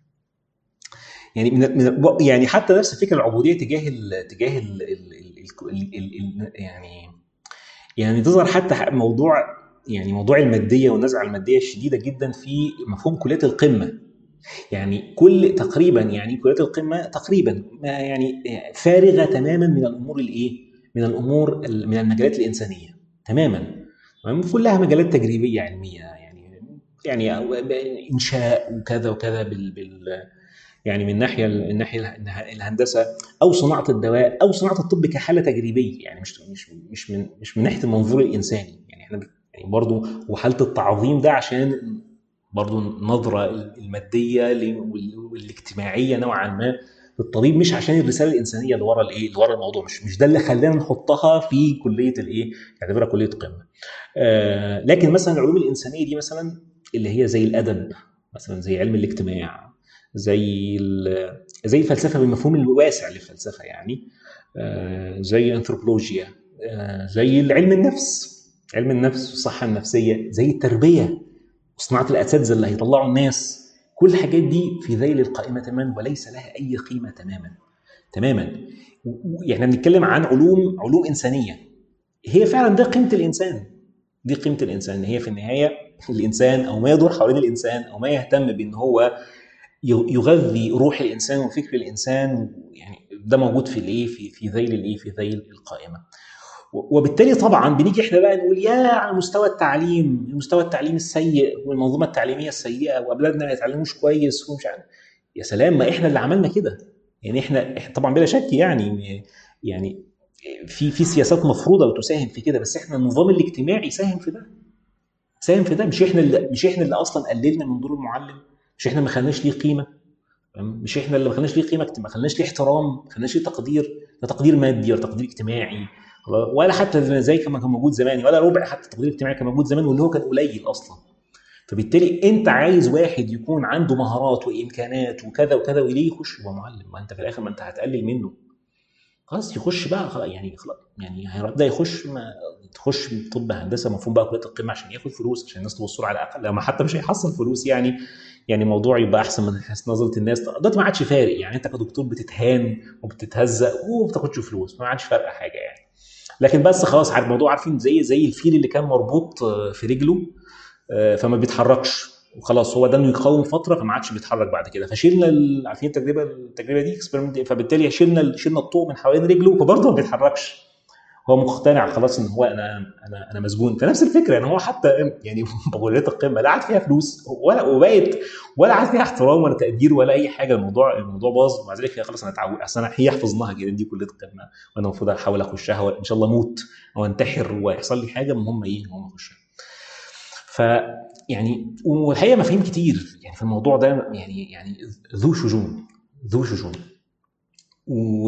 يعني من, من يعني حتى نفس فكره العبوديه تجاه ال تجاه ال ال ال ال يعني يعني تظهر حتى موضوع يعني موضوع الماديه والنزعه الماديه الشديده جدا في مفهوم كليات القمه يعني كل تقريبا يعني كليات القمه تقريبا يعني فارغه تماما من الامور الايه؟ من الامور من المجالات الانسانيه تماما كلها مجالات تجريبيه علميه يعني يعني انشاء وكذا وكذا بال, بال يعني من ناحيه الناحيه الهندسه او صناعه الدواء او صناعه الطب كحاله تجريبيه يعني مش مش مش من مش من ناحيه المنظور الانساني يعني احنا يعني برضه وحاله التعظيم ده عشان برضه النظره الماديه والاجتماعيه نوعا ما للطبيب مش عشان الرساله الانسانيه اللي ورا الايه اللي ورا الموضوع مش مش ده اللي خلانا نحطها في كليه الايه نعتبرها كليه قمه آه لكن مثلا العلوم الانسانيه دي مثلا اللي هي زي الادب مثلا زي علم الاجتماع زي زي الفلسفه بالمفهوم الواسع للفلسفه يعني آه زي الانثروبولوجيا آه زي علم النفس علم النفس والصحه النفسيه زي التربيه وصناعه الاساتذه اللي هيطلعوا الناس كل الحاجات دي في ذيل القائمه تماما وليس لها اي قيمه تماما تماما يعني بنتكلم عن علوم علوم انسانيه هي فعلا ده قيمه الانسان دي قيمه الانسان هي في النهايه الانسان او ما يدور حوالين الانسان او ما يهتم بان هو يغذي روح الانسان وفكر الانسان يعني ده موجود في الايه في في ذيل الايه في ذيل القائمه وبالتالي طبعا بنيجي احنا بقى نقول يا على مستوى التعليم مستوى التعليم السيء والمنظومه التعليميه السيئه واولادنا ما يتعلموش كويس ومش عارف يا سلام ما احنا اللي عملنا كده يعني احنا طبعا بلا شك يعني يعني في في سياسات مفروضه وتساهم في كده بس احنا النظام الاجتماعي ساهم في ده ساهم في ده مش احنا اللي مش احنا اللي اصلا قللنا من دور المعلم مش احنا ما خلناش ليه قيمه مش احنا اللي ما خلناش ليه قيمه ما خلناش ليه احترام ما خلناش ليه تقدير لا تقدير مادي ولا تقدير اجتماعي ولا حتى زي كما كان موجود زمان ولا ربع حتى التقدير الاجتماعي كان موجود زمان واللي هو كان قليل اصلا فبالتالي انت عايز واحد يكون عنده مهارات وامكانات وكذا وكذا وليه يخش يبقى معلم ما انت في الاخر ما انت هتقلل منه خلاص يخش بقى خلاص يعني خلاص يعني ده يخش ما تخش طب هندسه مفهوم بقى كليه القمه عشان ياخد فلوس عشان الناس تبص له على الاقل لما حتى مش هيحصل فلوس يعني يعني الموضوع يبقى احسن من حيث نظره الناس دلوقتي ما عادش فارق يعني انت كدكتور بتتهان وبتتهزق وما بتاخدش فلوس ما عادش فارقه حاجه يعني لكن بس خلاص على الموضوع عارفين زي زي الفيل اللي كان مربوط في رجله فما بيتحركش وخلاص هو ده انه يقاوم فتره فما عادش بيتحرك بعد كده فشيلنا عارفين التجربه التجربه دي اكسبيرمنت فبالتالي شلنا شلنا الطوق من حوالين رجله فبرضه ما بيتحركش هو مقتنع خلاص ان هو انا انا انا مسجون فنفس الفكره ان هو حتى يعني بقوليات القمه لا عاد فيها فلوس ولا وبقت ولا عاد فيها احترام ولا تقدير ولا اي حاجه الموضوع الموضوع باظ ومع ذلك هي خلاص انا اتعود اصل انا هي حفظناها كده دي كليه قمه وانا المفروض احاول اخشها وان شاء الله اموت او انتحر ويحصل لي حاجه المهم ايه المهم اخشها ف يعني والحقيقه مفاهيم كتير يعني في الموضوع ده يعني يعني ذو شجون ذو شجون و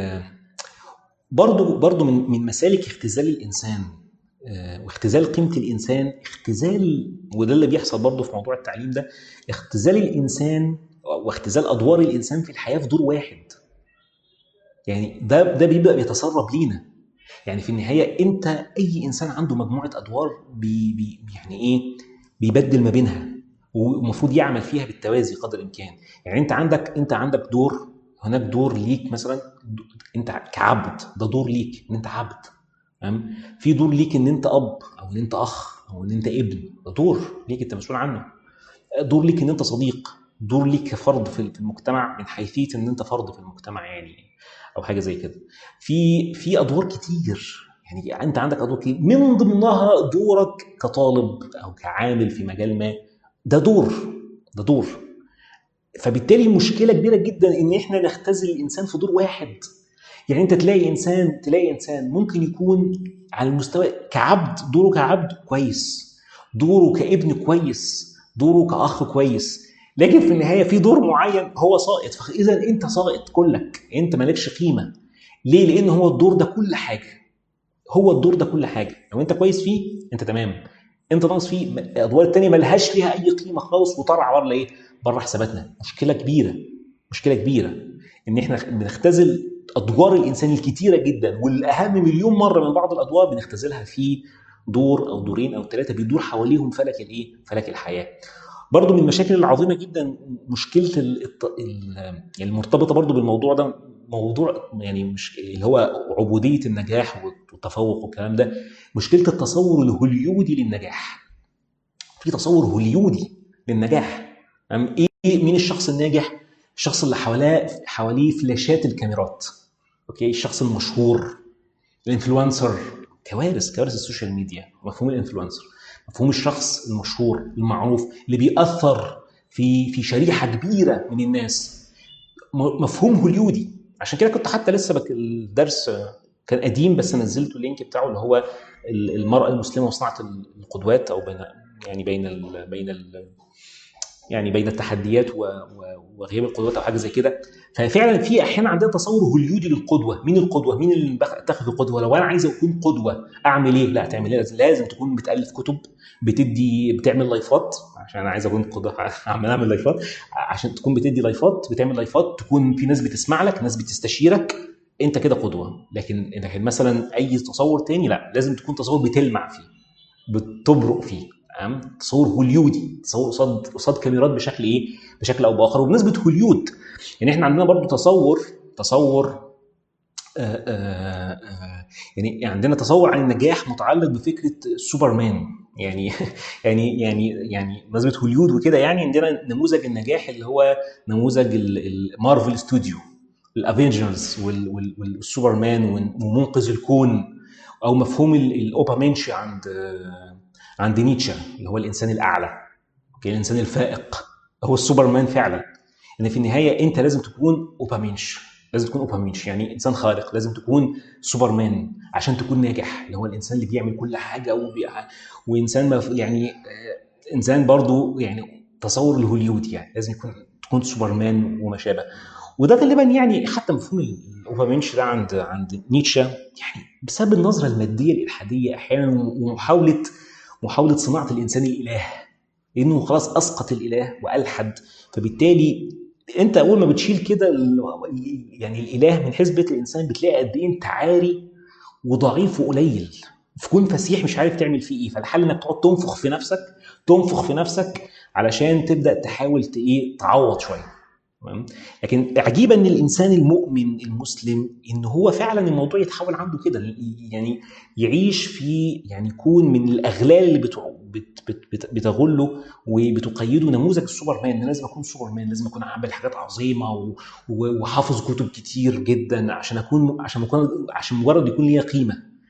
برضه برضه من من مسالك اختزال الانسان آه، واختزال قيمه الانسان اختزال وده اللي بيحصل برضه في موضوع التعليم ده اختزال الانسان واختزال ادوار الانسان في الحياه في دور واحد يعني ده ده بيبقى بيتسرب لينا يعني في النهايه انت اي انسان عنده مجموعه ادوار بي بي يعني ايه بيبدل ما بينها والمفروض يعمل فيها بالتوازي قدر الامكان يعني انت عندك انت عندك دور هناك دور ليك مثلا انت كعبد ده دور ليك ان انت عبد تمام في دور ليك ان انت اب او ان انت اخ او ان انت ابن ده دور ليك انت مسؤول عنه دور ليك ان انت صديق دور ليك كفرد في المجتمع من حيثيه ان انت فرد في المجتمع يعني او حاجه زي كده في في ادوار كتير يعني انت عندك ادوار كتير من ضمنها دورك كطالب او كعامل في مجال ما ده دور ده دور فبالتالي مشكله كبيره جدا ان احنا نختزل الانسان في دور واحد يعني انت تلاقي انسان تلاقي انسان ممكن يكون على المستوى كعبد دوره كعبد كويس دوره كابن كويس دوره كاخ كويس لكن في النهايه في دور معين هو ساقط فاذا انت ساقط كلك انت مالكش قيمه ليه لان هو الدور ده كل حاجه هو الدور ده كل حاجه لو انت كويس فيه انت تمام انت ناقص فيه الادوار الثانيه ملهاش فيها اي قيمه خالص وطرع ولا ايه بره حساباتنا مشكله كبيره مشكله كبيره ان احنا بنختزل ادوار الانسان الكتيره جدا والاهم مليون مره من بعض الادوار بنختزلها في دور او دورين او ثلاثه بيدور حواليهم فلك الايه؟ فلك الحياه. برضو من المشاكل العظيمه جدا مشكله يعني المرتبطه برضو بالموضوع ده موضوع يعني مش اللي هو عبوديه النجاح والتفوق والكلام ده مشكله التصور الهوليودي للنجاح. في تصور هوليودي للنجاح ايه مين الشخص الناجح؟ الشخص اللي حواليه حواليه فلاشات الكاميرات اوكي الشخص المشهور الانفلونسر كوارث كوارث السوشيال ميديا مفهوم الانفلونسر مفهوم الشخص المشهور المعروف اللي بيأثر في في شريحه كبيره من الناس مفهوم هوليودي عشان كده كنت حتى لسه بك الدرس كان قديم بس نزلته اللينك بتاعه اللي هو المراه المسلمه وصناعه القدوات او بين يعني بين ال بين ال يعني بين التحديات وغياب القدوات او حاجه زي كده ففعلا في احيانا عندنا تصور هوليودي للقدوه مين القدوه مين اللي اتخذ قدوه لو انا عايز اكون قدوه اعمل ايه لا تعمل ايه لازم تكون بتالف كتب بتدي بتعمل لايفات عشان انا عايز اكون قدوه اعمل اعمل لايفات عشان تكون بتدي لايفات بتعمل لايفات تكون في ناس بتسمع لك ناس بتستشيرك انت كده قدوه لكن لكن مثلا اي تصور تاني لا لازم تكون تصور بتلمع فيه بتبرق فيه تمام تصور هوليودي تصور قصاد قصاد كاميرات بشكل ايه بشكل او باخر وبنسبه هوليود يعني احنا عندنا برضو تصور تصور آآ آه، آآ آه، آه، يعني عندنا تصور عن النجاح متعلق بفكره سوبرمان يعني يعني يعني يعني بمناسبه هوليود وكده يعني عندنا نموذج النجاح اللي هو نموذج المارفل ستوديو الافينجرز والسوبرمان ومنقذ الكون او مفهوم الاوبامنشي عند عند نيتشه اللي هو الانسان الاعلى اوكي الانسان الفائق هو السوبرمان فعلا ان في النهايه انت لازم تكون اوبامينش لازم تكون اوبامينش يعني انسان خارق لازم تكون سوبرمان عشان تكون ناجح اللي هو الانسان اللي بيعمل كل حاجه وبي... وانسان يعني آه، انسان برضو يعني تصور الهوليود يعني لازم يكون تكون سوبرمان وما شابه وده غالبا يعني حتى مفهوم الاوبامينش ده عند عند نيتشه يعني بسبب النظره الماديه الالحاديه احيانا ومحاوله محاولة صناعة الإنسان الإله لأنه خلاص أسقط الإله وألحد فبالتالي أنت أول ما بتشيل كده يعني الإله من حسبة الإنسان بتلاقي قد إيه أنت عاري وضعيف وقليل في كون فسيح مش عارف تعمل فيه ايه فالحل انك تقعد تنفخ في نفسك تنفخ في نفسك علشان تبدا تحاول ايه تعوض شويه تمام لكن عجيبا ان الانسان المؤمن المسلم ان هو فعلا الموضوع يتحول عنده كده يعني يعيش في يعني يكون من الاغلال اللي بت بت بتغله وبتقيده نموذج السوبرمان لازم اكون سوبرمان لازم اكون اعمل حاجات عظيمه وحافظ كتب كتير جدا عشان اكون عشان اكون عشان مجرد يكون ليا قيمه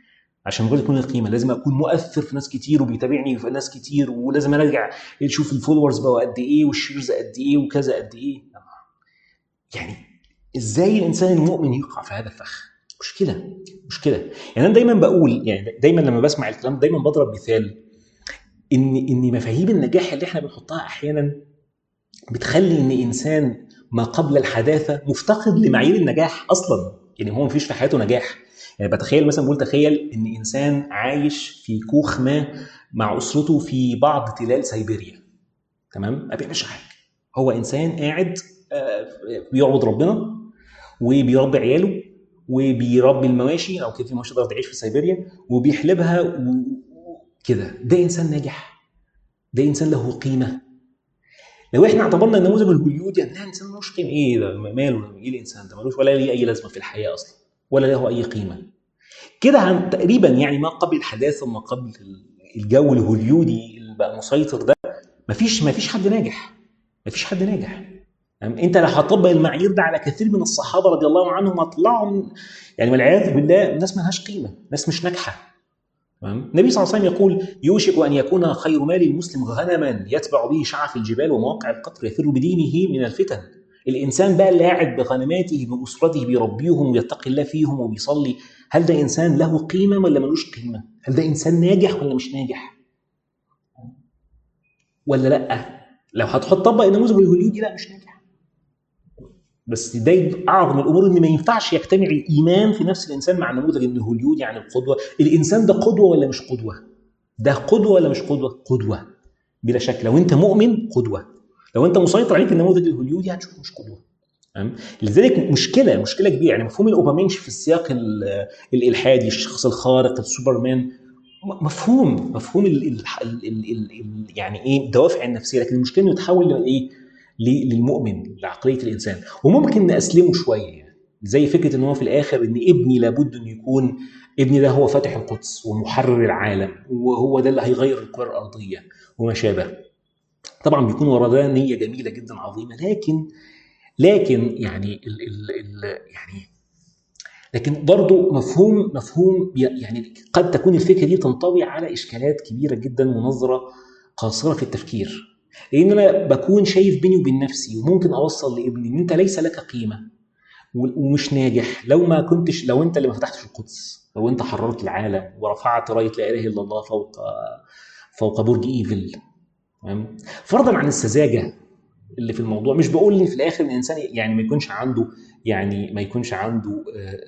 عشان بقول يكون القيمه لازم اكون مؤثر في ناس كتير وبيتابعني في ناس كتير ولازم ارجع اشوف الفولورز بقوا قد ايه والشيرز قد ايه وكذا قد ايه يعني ازاي الانسان المؤمن يقع في هذا الفخ مشكله مشكله يعني انا دايما بقول يعني دايما لما بسمع الكلام دايما بضرب مثال ان ان مفاهيم النجاح اللي احنا بنحطها احيانا بتخلي ان انسان ما قبل الحداثه مفتقد لمعايير النجاح اصلا يعني هو مفيش في حياته نجاح يعني بتخيل مثلا بقول تخيل ان انسان عايش في كوخ ما مع اسرته في بعض تلال سيبيريا تمام ما بيعملش حاجه هو انسان قاعد آه، بيعبد ربنا وبيربي عياله وبيربي المواشي او كده في مواشي تقدر تعيش في سيبيريا وبيحلبها كده ده انسان ناجح ده انسان له قيمه لو احنا اعتبرنا النموذج الهوليودي ده انسان ملوش قيمه ايه ده ماله ايه الانسان ده ملوش ولا ليه اي لازمه في الحياه اصلا ولا له اي قيمه كده عن تقريبا يعني ما قبل الحداثه وما قبل الجو الهوليودي اللي بقى مسيطر ده مفيش مفيش حد ناجح مفيش حد ناجح انت لو هتطبق المعايير ده على كثير من الصحابه رضي الله عنهم هتطلعهم يعني والعياذ بالله ناس ما لهاش قيمه ناس مش ناجحه النبي صلى الله عليه وسلم يقول يوشك ان يكون خير مال المسلم غنما يتبع به شعف الجبال ومواقع القطر يفر بدينه من الفتن الانسان بقى اللي قاعد بغنماته باسرته بيربيهم ويتقي الله فيهم وبيصلي هل ده انسان له قيمه ولا ملوش قيمه؟ هل ده انسان ناجح ولا مش ناجح؟ ولا لا؟ لو هتحط طبق النموذج الهوليودي لا مش ناجح بس ده اعظم الامور ان ما ينفعش يجتمع الايمان في نفس الانسان مع النموذج الهوليودي عن القدوه، الانسان ده قدوه ولا مش قدوه؟ ده قدوه ولا مش قدوه؟ قدوه بلا شك لو انت مؤمن قدوه لو انت مسيطر عليك النموذج الهوليودي هتشوفه مش قدوه لذلك مشكله مشكله كبيره يعني مفهوم الاوبامينش في السياق الالحادي الشخص الخارق السوبرمان مفهوم مفهوم ال ال ال ال يعني ايه الدوافع النفسيه لكن المشكله انه يتحول لايه؟ للمؤمن لعقليه الانسان وممكن ناسلمه شويه يعني زي فكره ان هو في الاخر ان ابني لابد انه يكون ابني ده هو فاتح القدس ومحرر العالم وهو ده اللي هيغير الكره الارضيه وما شابه طبعا بيكون ورا ده نيه جميله جدا عظيمه لكن لكن يعني ال ال ال يعني لكن برضه مفهوم مفهوم يعني قد تكون الفكره دي تنطوي على اشكالات كبيره جدا ونظره قاصره في التفكير لان انا بكون شايف بيني وبين نفسي وممكن اوصل لابني ان انت ليس لك قيمه ومش ناجح لو ما كنتش لو انت اللي ما فتحتش القدس لو انت حررت العالم ورفعت رايه لا اله الا الله فوق فوق برج ايفل تمام فرضا عن السذاجه اللي في الموضوع مش بقول ان في الاخر الانسان يعني ما يكونش عنده يعني ما يكونش عنده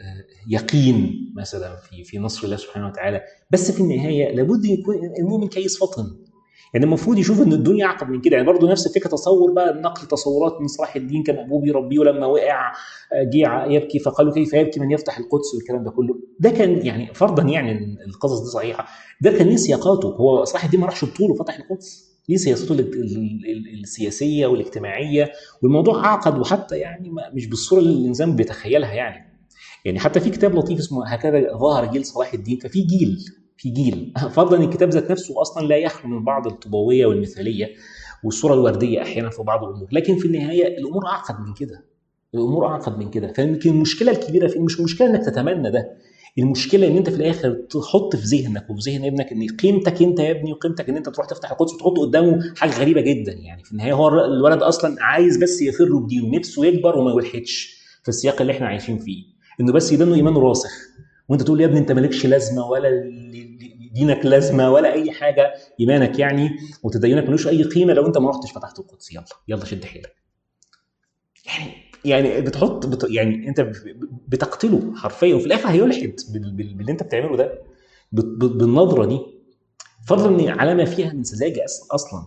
يقين مثلا في في نصر الله سبحانه وتعالى بس في النهايه لابد يكون المؤمن كيس فطن يعني المفروض يشوف ان الدنيا اعقد من كده يعني برضه نفس الفكره تصور بقى نقل تصورات من صلاح الدين كان ابوه بيربيه ولما وقع جه يبكي فقالوا كيف يبكي من يفتح القدس والكلام ده كله ده كان يعني فرضا يعني القصص دي صحيحه ده كان ليه سياقاته هو صلاح الدين ما راحش بطوله فتح القدس ليه سياسته السياسيه والاجتماعيه والموضوع اعقد وحتى يعني مش بالصوره اللي الانسان بيتخيلها يعني يعني حتى في كتاب لطيف اسمه هكذا ظهر جيل صلاح الدين ففي جيل في جيل فضلا الكتاب ذات نفسه اصلا لا يخلو من بعض الطوبويه والمثاليه والصوره الورديه احيانا في بعض الامور لكن في النهايه الامور اعقد من كده الامور اعقد من كده فيمكن المشكله الكبيره في مش مشكله انك تتمنى ده المشكله ان انت في الاخر تحط في ذهنك وفي ذهن ابنك ان قيمتك انت يا ابني وقيمتك ان انت تروح تفتح القدس وتحط قدامه حاجه غريبه جدا يعني في النهايه هو الولد اصلا عايز بس يفر بدينه نفسه يكبر وما يلحدش في السياق اللي احنا عايشين فيه انه بس يبان ايمانه راسخ وانت تقول يا ابني انت مالكش لازمه ولا دينك لازمه ولا اي حاجه ايمانك يعني وتدينك ملوش اي قيمه لو انت ما رحتش فتحت القدس يلا يلا شد حيلك يعني يعني بتحط بت يعني انت بتقتله حرفيا وفي الاخر هيلحد باللي انت بتعمله ده بالنظره دي فضلا ان على ما فيها من سذاجه اصلا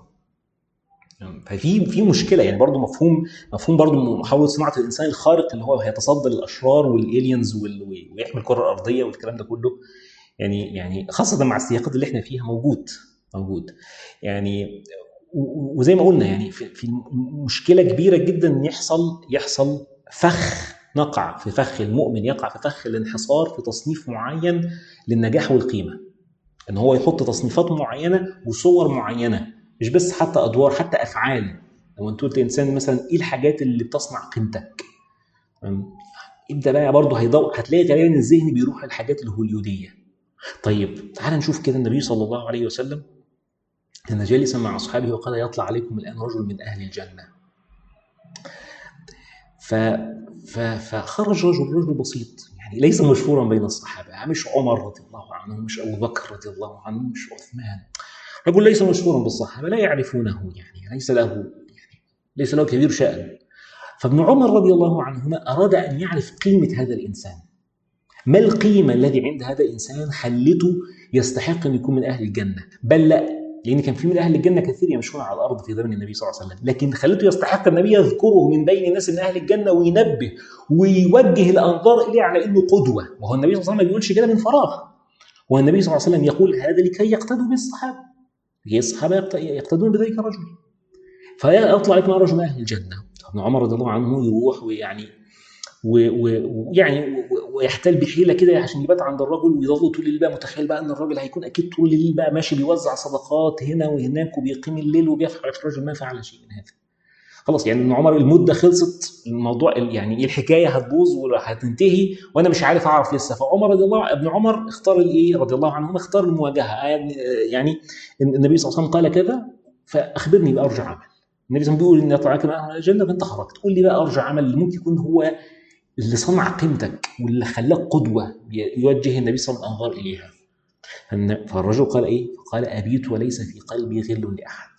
ففي في مشكله يعني برضه مفهوم مفهوم برضه محاوله صناعه الانسان الخارق اللي هو هيتصدى للاشرار والالينز ويحمي الكره الارضيه والكلام ده كله يعني يعني خاصه مع السياقات اللي احنا فيها موجود موجود يعني وزي ما قلنا يعني في, في مشكله كبيره جدا ان يحصل يحصل فخ نقع في فخ المؤمن يقع في فخ الانحصار في تصنيف معين للنجاح والقيمه ان هو يحط تصنيفات معينه وصور معينه مش بس حتى ادوار حتى افعال لو انت قلت انسان مثلا ايه الحاجات اللي بتصنع قيمتك ابدا بقى برضه هيدور هتلاقي غالبا الذهن بيروح للحاجات الهوليوديه طيب تعال نشوف كده النبي صلى الله عليه وسلم كان جالسا مع اصحابه وقال يطلع عليكم الان رجل من اهل الجنه ف... ف... فخرج رجل رجل بسيط يعني ليس مشهورا بين الصحابه مش عمر رضي الله عنه مش ابو بكر رضي الله عنه مش عثمان رجل ليس مشهورا بالصحابه لا يعرفونه يعني ليس له يعني ليس له كبير شأن فابن عمر رضي الله عنهما أراد أن يعرف قيمة هذا الإنسان ما القيمة الذي عند هذا الإنسان خلته يستحق أن يكون من أهل الجنة بل لا لأن كان في من أهل الجنة كثير يمشون على الأرض في زمن النبي صلى الله عليه وسلم لكن خلته يستحق النبي يذكره من بين الناس من أهل الجنة وينبه ويوجه الأنظار إليه على أنه قدوة وهو النبي صلى الله عليه وسلم ما بيقولش كده من فراغ هو النبي صلى الله عليه وسلم يقول هذا لكي يقتدوا بالصحابة لكي الصحابة يقتدون بذلك الرجل فيطلع عليكم رجل من أهل الجنة ابن عمر رضي الله عنه يروح ويعني ويعني ويحتال بحيله كده عشان يبات عند الرجل ويظل طول الليل بقى متخيل بقى ان الراجل هيكون اكيد طول الليل بقى ماشي بيوزع صدقات هنا وهناك وبيقيم الليل وبيفعل الرجل ما فعل شيء من هذا. خلاص يعني ابن عمر المده خلصت الموضوع يعني الحكايه هتبوظ وهتنتهي وانا مش عارف اعرف لسه فعمر رضي الله ابن عمر اختار الايه رضي الله عنهما اختار المواجهه يعني النبي صلى الله عليه وسلم قال كذا فاخبرني بارجع عمل. النبي صلى الله عليه وسلم بيقول ان يطلعك من الجنه فانت خرجت قول لي بقى ارجع عمل اللي ممكن يكون هو اللي صنع قيمتك واللي خلاك قدوه يوجه النبي صلى الله عليه وسلم الانظار اليها فالرجل قال ايه؟ قال ابيت وليس في قلبي غل لاحد.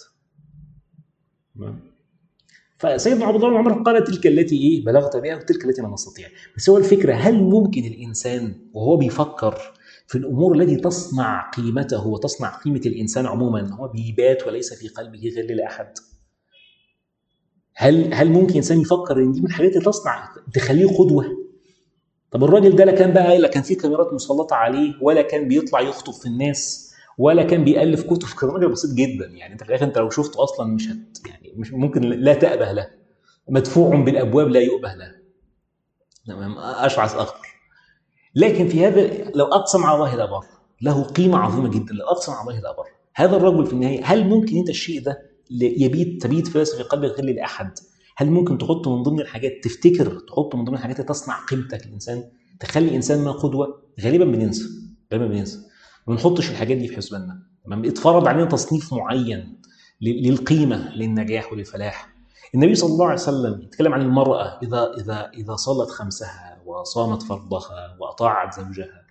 فسيدنا عبد الله بن عمر قال تلك التي ايه بلغت بها وتلك التي لا نستطيع بس هو الفكره هل ممكن الانسان وهو بيفكر في الامور التي تصنع قيمته وتصنع قيمه الانسان عموما هو بيبات وليس في قلبه غل لاحد هل هل ممكن انسان يفكر ان دي من الحاجات اللي تصنع تخليه قدوه طب الراجل ده لا كان بقى لا كان في كاميرات مسلطه عليه ولا كان بيطلع يخطب في الناس ولا كان بيالف كتب كان راجل بسيط جدا يعني انت في الاخر انت لو شفته اصلا مش هت يعني مش ممكن لا تأبه له مدفوع بالابواب لا يؤبه له تمام اشعث اخضر لكن في هذا لو اقسم على الله لبر له قيمه عظيمه جدا لو اقسم على الله لبر هذا الرجل في النهايه هل ممكن انت الشيء ده يبيت تبيت فلسفه في قلبك غير لاحد هل ممكن تحطه من ضمن الحاجات تفتكر تحطه من ضمن الحاجات اللي تصنع قيمتك الانسان تخلي الانسان ما قدوه غالبا بننسى غالبا بننسى ما بنحطش الحاجات دي في حسباننا لما اتفرض علينا تصنيف معين للقيمه للنجاح وللفلاح النبي صلى الله عليه وسلم يتكلم عن المراه اذا اذا اذا صلت خمسها وصامت فرضها واطاعت زوجها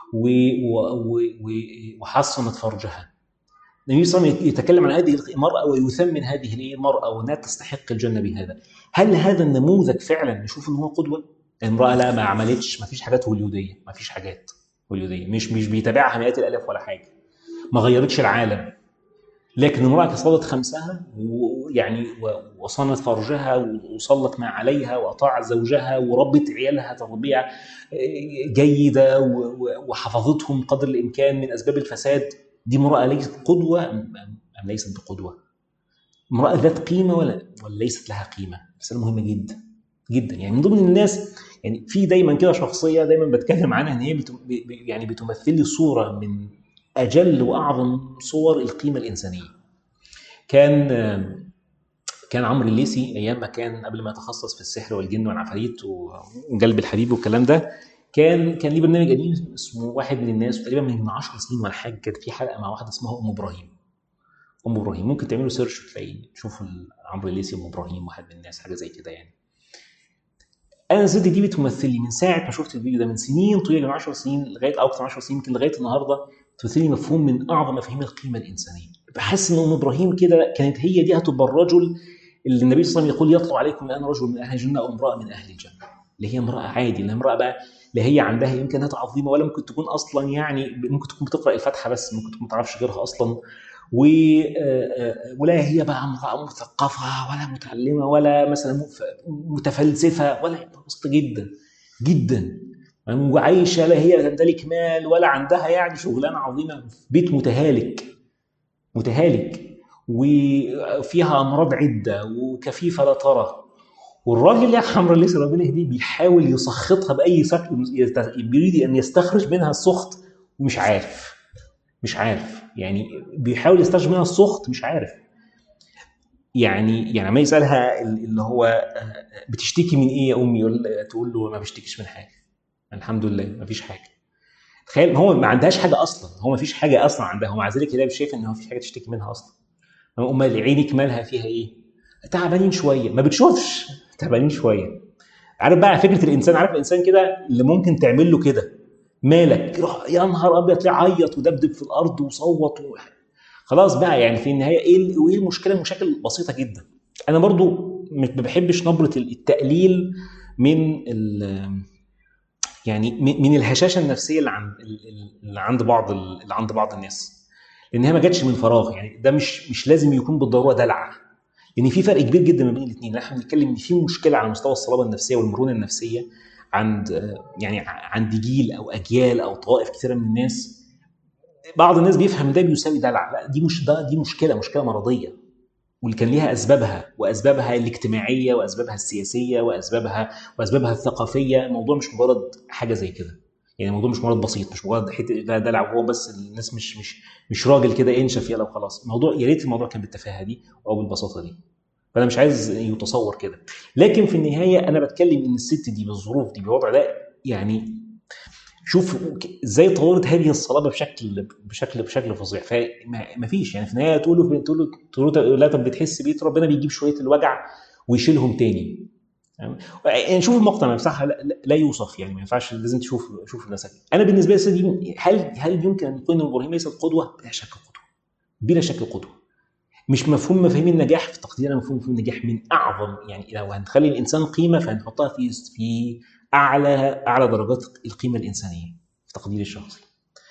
وحصنت فرجها النبي صلى الله عليه وسلم يتكلم عن هذه المرأة ويثمن هذه المرأة وأنها تستحق الجنة بهذا هل هذا النموذج فعلا نشوف أنه هو قدوة؟ المرأة لا ما عملتش ما فيش حاجات هوليودية ما فيش حاجات هوليودية مش مش بيتابعها مئات الآلاف ولا حاجة ما غيرتش العالم لكن امرأة صلت خمسها ويعني وصنت فرجها وصلت ما عليها وأطاعت زوجها وربت عيالها تربية جيدة وحفظتهم قدر الإمكان من أسباب الفساد دي امرأة ليست قدوة أم ليست بقدوة؟ امرأة ذات قيمة ولا ولا ليست لها قيمة؟ مسألة مهمة جدا جدا يعني من ضمن الناس يعني في دايما كده شخصية دايما بتكلم عنها ان هي بتم يعني بتمثل لي صورة من أجل وأعظم صور القيمة الإنسانية. كان كان عمرو الليثي ايام ما كان قبل ما يتخصص في السحر والجن والعفاريت وقلب الحبيب والكلام ده كان كان ليه برنامج قديم اسمه واحد من الناس تقريبا من 10 سنين ولا حاجه كانت في حلقه مع واحده اسمها ام ابراهيم ام ابراهيم ممكن تعملوا سيرش وتلاقي تشوفوا عمرو الليثي ام ابراهيم واحد من الناس حاجه زي كده يعني انا الست دي بتمثل لي من ساعه ما شفت الفيديو ده من سنين طويله من 10 سنين لغايه او اكثر من 10 سنين يمكن لغايه النهارده تمثل لي مفهوم من اعظم مفاهيم القيمه الانسانيه بحس ان ام ابراهيم كده كانت هي دي هتبقى الرجل اللي النبي صلى الله عليه وسلم يقول يطلع عليكم الان رجل من اهل الجنه او امراه من اهل الجنه اللي هي امراه عادي اللي هي امراه بقى لا هي عندها امكانيات عظيمه ولا ممكن تكون اصلا يعني ممكن تكون بتقرا الفاتحه بس ممكن تكون ما تعرفش غيرها اصلا و ولا هي بقى امراه مثقفه ولا متعلمه ولا مثلا متفلسفه ولا بسيطه جدا جدا وعايشه لا هي تمتلك مال ولا عندها يعني شغلانه عظيمه في بيت متهالك متهالك وفيها امراض عده وكفيفه لا ترى والراجل يا حمرا ليس ربنا يهديه بيحاول يسخطها باي شكل بيريد ان يستخرج منها السخط ومش عارف مش عارف يعني بيحاول يستخرج منها السخط مش عارف يعني يعني ما يسالها اللي هو بتشتكي من ايه يا امي يقول تقول له ما بشتكيش من حاجه الحمد لله ما فيش حاجه تخيل هو ما عندهاش حاجه اصلا هو ما فيش حاجه اصلا عندها ومع ذلك هي شايف ان هو في حاجه تشتكي منها اصلا امال عينك مالها فيها ايه تعبانين شويه ما بتشوفش تعبانين شويه عارف بقى فكره الانسان عارف الانسان كده اللي ممكن تعمل له كده مالك يروح يا نهار ابيض تلاقيه عيط ودبدب في الارض وصوت و... خلاص بقى يعني في النهايه ايه وايه المشكله مشاكل بسيطه جدا انا برضو ما بحبش نبره التقليل من يعني من الهشاشه النفسيه اللي عند اللي عند بعض اللي عند بعض الناس لان هي ما جاتش من فراغ يعني ده مش مش لازم يكون بالضروره دلع لان يعني في فرق كبير جدا ما بين الاثنين احنا بنتكلم ان في مشكله على مستوى الصلابه النفسيه والمرونه النفسيه عند يعني عند جيل او اجيال او طوائف كثيره من الناس بعض الناس بيفهم ده بيساوي دلع لا دي مش ده دي مشكله مشكله مرضيه واللي كان ليها اسبابها واسبابها الاجتماعيه واسبابها السياسيه واسبابها واسبابها الثقافيه الموضوع مش مجرد حاجه زي كده يعني الموضوع مش مجرد بسيط مش مجرد حته ده دلع وهو بس الناس مش مش مش راجل كده انشف يلا وخلاص الموضوع يا ريت الموضوع كان بالتفاهه دي او بالبساطه دي فانا مش عايز يتصور كده لكن في النهايه انا بتكلم ان الست دي بالظروف دي بالوضع ده يعني شوف ازاي طورت هذه الصلابه بشكل بشكل بشكل فظيع فما فيش يعني في النهايه تقول له تقول له تقول له لا طب بتحس بيه ربنا بيجيب شويه الوجع ويشيلهم تاني يعني شوف المقطع بصراحه لا, لا يوصف يعني ما ينفعش لازم تشوف شوف الناس انا بالنسبه لي هل هل يمكن ان يكون ابراهيم ليس قدوه؟ بلا شك قدوه بلا شك قدوه مش مفهوم مفاهيم النجاح في تقديرنا مفهوم مفهوم النجاح من اعظم يعني لو هنخلي الانسان قيمه فهنحطها في في اعلى اعلى درجات القيمه الانسانيه في تقدير الشخصي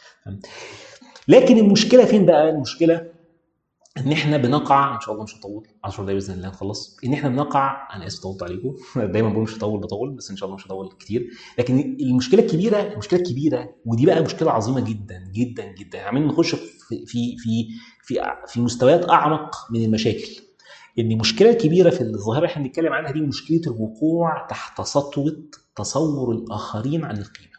لكن المشكله فين بقى المشكله ان احنا بنقع ان شاء الله مش هطول 10 دقايق باذن الله نخلص ان احنا بنقع انا اسف طولت عليكم دايما بقول مش هطول بطول بس ان شاء الله مش هطول كتير لكن المشكله الكبيره المشكله الكبيره ودي بقى مشكله عظيمه جدا جدا جدا عمالين نخش في في في في في مستويات اعمق من المشاكل ان المشكله الكبيره في الظاهره اللي احنا بنتكلم عنها دي مشكله الوقوع تحت سطوه تصور الاخرين عن القيمه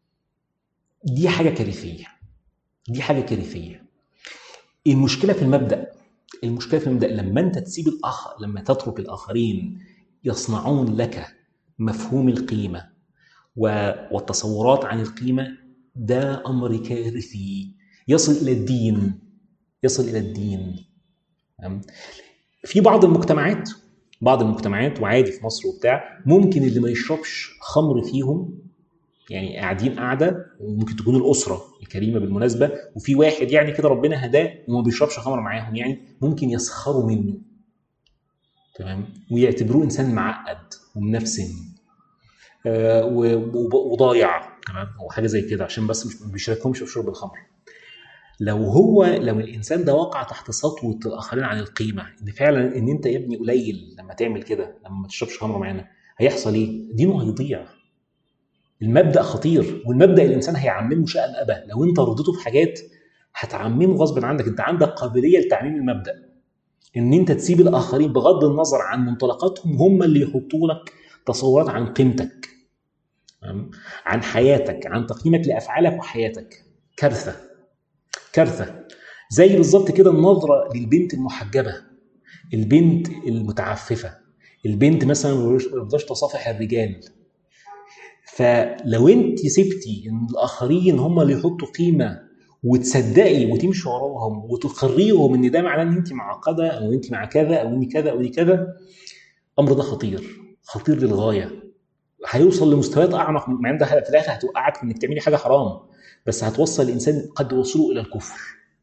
دي حاجه كارثيه دي حاجه كارثيه المشكله في المبدا المشكله في المبدا لما انت تسيب الاخ لما تترك الاخرين يصنعون لك مفهوم القيمه والتصورات عن القيمه ده امر كارثي يصل الى الدين يصل الى الدين في بعض المجتمعات بعض المجتمعات وعادي في مصر وبتاع ممكن اللي ما يشربش خمر فيهم يعني قاعدين قاعده وممكن تكون الاسره الكريمه بالمناسبه وفي واحد يعني كده ربنا هداه وما بيشربش خمر معاهم يعني ممكن يسخروا منه تمام ويعتبروه انسان معقد ومنفسن آه وضايع تمام او حاجه زي كده عشان بس مش بيشاركهمش في شرب الخمر لو هو لو الانسان ده وقع تحت سطوه الاخرين عن القيمه ان فعلا ان انت يا ابني قليل لما تعمل كده لما ما تشربش خمر معانا هيحصل ايه؟ دينه هيضيع المبدا خطير والمبدا الانسان هيعممه شاء ابى لو انت رضيته في حاجات هتعممه غصب عنك انت عندك قابليه لتعميم المبدا ان انت تسيب الاخرين بغض النظر عن منطلقاتهم هم اللي يحطوا لك تصورات عن قيمتك عن حياتك عن تقييمك لافعالك وحياتك كارثه كارثه زي بالظبط كده النظره للبنت المحجبه البنت المتعففه البنت مثلا ما بترضاش تصافح الرجال فلو انت سبتي ان الاخرين هم اللي يحطوا قيمه وتصدقي وتمشي وراهم وتقريهم ان ده معناه ان انت معقده او انت مع كذا او انت كذا او كذا الامر ده خطير خطير للغايه هيوصل لمستويات اعمق مع ان ده في الاخر هتوقعك انك تعملي حاجه حرام بس هتوصل الانسان قد وصلوا الى الكفر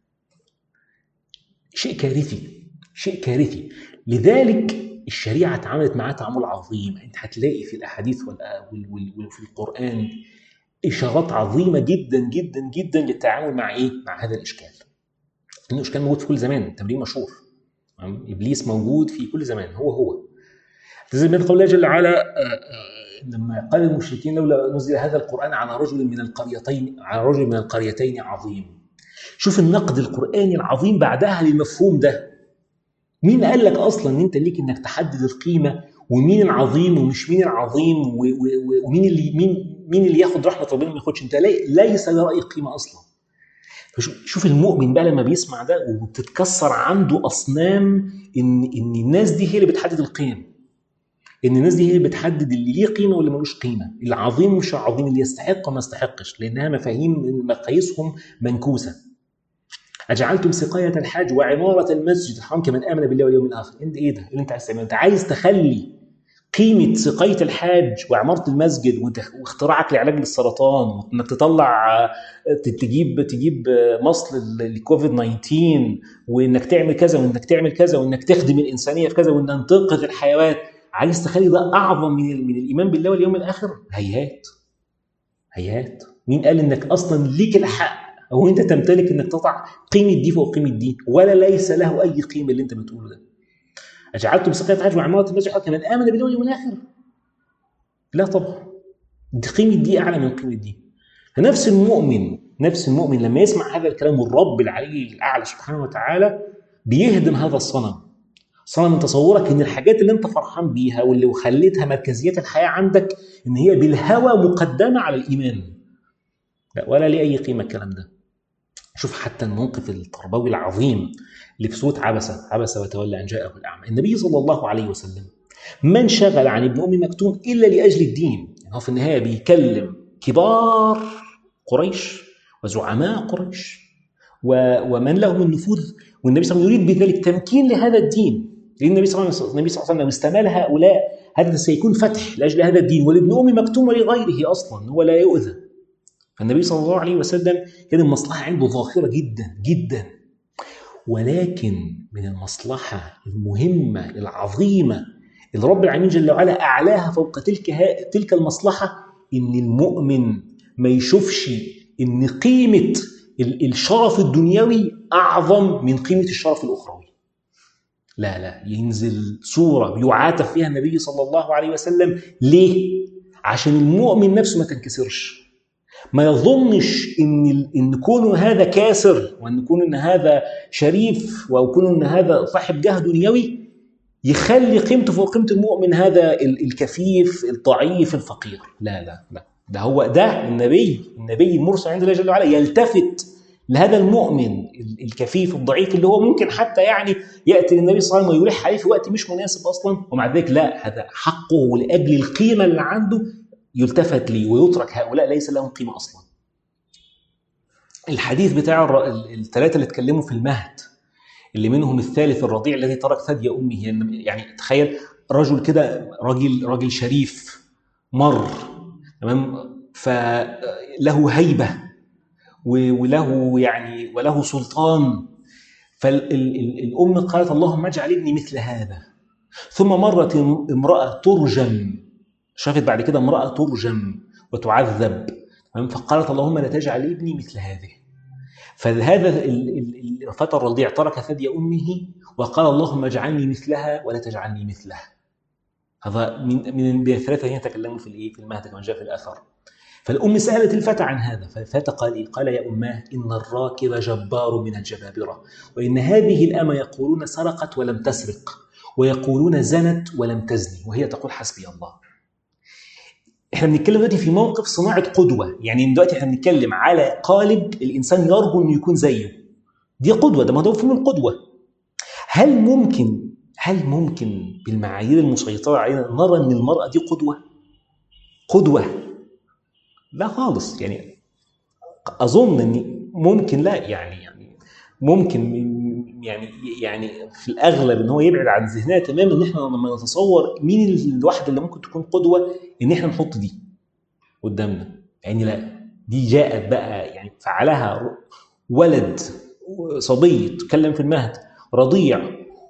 شيء كارثي شيء كارثي لذلك الشريعه اتعاملت معاه تعامل عظيم انت هتلاقي في الاحاديث وفي القران اشارات عظيمه جدا جدا جدا للتعامل مع ايه؟ مع هذا الاشكال. انه اشكال موجود في كل زمان، تمرين مشهور. ابليس موجود في كل زمان هو هو. زي من قول الله جل وعلا لما قال المشركين لولا نزل هذا القران على رجل من القريتين على رجل من القريتين عظيم. شوف النقد القراني العظيم بعدها للمفهوم ده مين قال لك اصلا ان انت ليك انك تحدد القيمه ومين العظيم ومش مين العظيم ومين اللي مين مين اللي ياخد رحمه ربنا وما ياخدش انت ليس لراي قيمه اصلا شوف المؤمن بقى لما بيسمع ده وبتتكسر عنده اصنام ان ان الناس دي هي اللي بتحدد القيم ان الناس دي هي اللي بتحدد اللي ليه قيمه واللي ملوش قيمه العظيم مش العظيم اللي يستحق وما يستحقش لانها مفاهيم مقاييسهم منكوسه اجعلتم سقايه الحاج وعماره المسجد الحرام كمن امن بالله واليوم الاخر انت ايه ده اللي انت عايز تعمله انت عايز تخلي قيمه سقايه الحاج وعماره المسجد وت- واختراعك لعلاج السرطان وانك تطلع ت- تجيب تجيب مصل للكوفيد 19 وانك تعمل كذا وانك تعمل كذا وانك تخدم الانسانيه في كذا وان تنقذ الحيوان عايز تخلي ده اعظم من ال- من الايمان بالله واليوم الاخر هيهات هيهات مين قال انك اصلا ليك الحق او انت تمتلك انك تضع قيمه دي فوق قيمه دي ولا ليس له اي قيمه اللي انت بتقوله ده اجعلتم سقايه الحج وعماره المسجد كمن امن بالله واليوم الاخر لا طبعا دي قيمه دي اعلى من قيمه دي فنفس المؤمن نفس المؤمن لما يسمع هذا الكلام والرب العلي الاعلى سبحانه وتعالى بيهدم هذا الصنم صنم من تصورك ان الحاجات اللي انت فرحان بيها واللي خليتها مركزيات الحياه عندك ان هي بالهوى مقدمه على الايمان لا ولا ليه اي قيمه الكلام ده شوف حتى الموقف التربوي العظيم اللي في سوره عبسه عبس وتولى ان جاءه الاعمى النبي صلى الله عليه وسلم ما انشغل عن ابن ام مكتوم الا لاجل الدين يعني هو في النهايه بيكلم كبار قريش وزعماء قريش و- ومن لهم النفوذ والنبي صلى الله عليه وسلم يريد بذلك تمكين لهذا الدين لان النبي صلى الله عليه وسلم النبي صلى الله عليه وسلم استمال هؤلاء هذا سيكون فتح لاجل هذا الدين ولابن ام مكتوم ولغيره اصلا هو لا يؤذى فالنبي صلى الله عليه وسلم كان المصلحه عنده ظاهره جدا جدا ولكن من المصلحه المهمه العظيمه اللي رب العالمين جل وعلا اعلاها فوق تلك ها- تلك المصلحه ان المؤمن ما يشوفش ان قيمه ال- الشرف الدنيوي اعظم من قيمه الشرف الاخروي لا لا ينزل صوره بيعاتب فيها النبي صلى الله عليه وسلم ليه عشان المؤمن نفسه ما تنكسرش ما يظنش ان ال- ان كونه هذا كاسر وان كونه ان هذا شريف او كونه ان هذا صاحب جاه دنيوي يخلي قيمته فوق قيمه المؤمن هذا ال- الكفيف الضعيف الفقير لا لا لا ده هو ده النبي النبي المرسل عند الله جل وعلا يلتفت لهذا المؤمن ال- الكفيف الضعيف اللي هو ممكن حتى يعني ياتي للنبي صلى الله عليه وسلم ويلح عليه في وقت مش مناسب اصلا ومع ذلك لا هذا حقه ولاجل القيمه اللي عنده يلتفت لي ويترك هؤلاء ليس لهم قيمه اصلا. الحديث بتاع الر- ال- الثلاثه اللي اتكلموا في المهد اللي منهم الثالث الرضيع الذي ترك ثدي امه يعني تخيل رجل كده راجل راجل شريف مر تمام فله هيبه و- وله يعني وله سلطان فالام قالت اللهم اجعل ابني مثل هذا ثم مرت امراه ترجم شافت بعد كده امراه ترجم وتعذب تمام فقالت اللهم لا تجعل ابني مثل هذه فهذا ال- ال- الفتى الرضيع ترك ثدي امه وقال اللهم اجعلني مثلها ولا تجعلني مثله هذا من من من الثلاثه الذين تكلموا في الايه في المهد كما جاء في الاثر فالام سالت الفتى عن هذا فالفتى قال إيه؟ قال يا اماه ان الراكب جبار من الجبابره وان هذه الامه يقولون سرقت ولم تسرق ويقولون زنت ولم تزني وهي تقول حسبي الله احنا بنتكلم دلوقتي في موقف صناعه قدوه يعني دلوقتي احنا بنتكلم على قالب الانسان يرجو انه يكون زيه دي قدوه ده ما ده مفهوم القدوه هل ممكن هل ممكن بالمعايير المسيطره علينا نرى ان المراه دي قدوه قدوه لا خالص يعني اظن ان ممكن لا يعني يعني ممكن يعني يعني في الاغلب ان هو يبعد عن ذهننا تماما ان احنا لما نتصور مين الواحده اللي ممكن تكون قدوه ان احنا نحط دي قدامنا يعني لا دي جاءت بقى يعني فعلها ولد صبي تكلم في المهد رضيع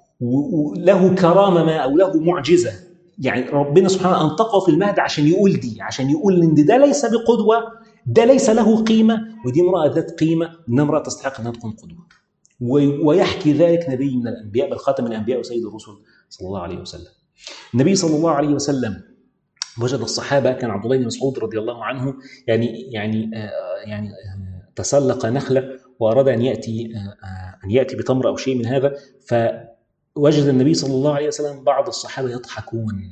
وله كرامه ما او له معجزه يعني ربنا سبحانه انطقه في المهد عشان يقول دي عشان يقول ان ده ليس بقدوه ده ليس له قيمه ودي امراه ذات قيمه انها امراه تستحق انها تكون قدوه ويحكي ذلك نبي من الانبياء بل خاتم الانبياء وسيد الرسل صلى الله عليه وسلم النبي صلى الله عليه وسلم وجد الصحابه كان عبد الله بن مسعود رضي الله عنه يعني يعني آه يعني آه تسلق نخله واراد ان ياتي آه ان ياتي بتمر او شيء من هذا فوجد النبي صلى الله عليه وسلم بعض الصحابه يضحكون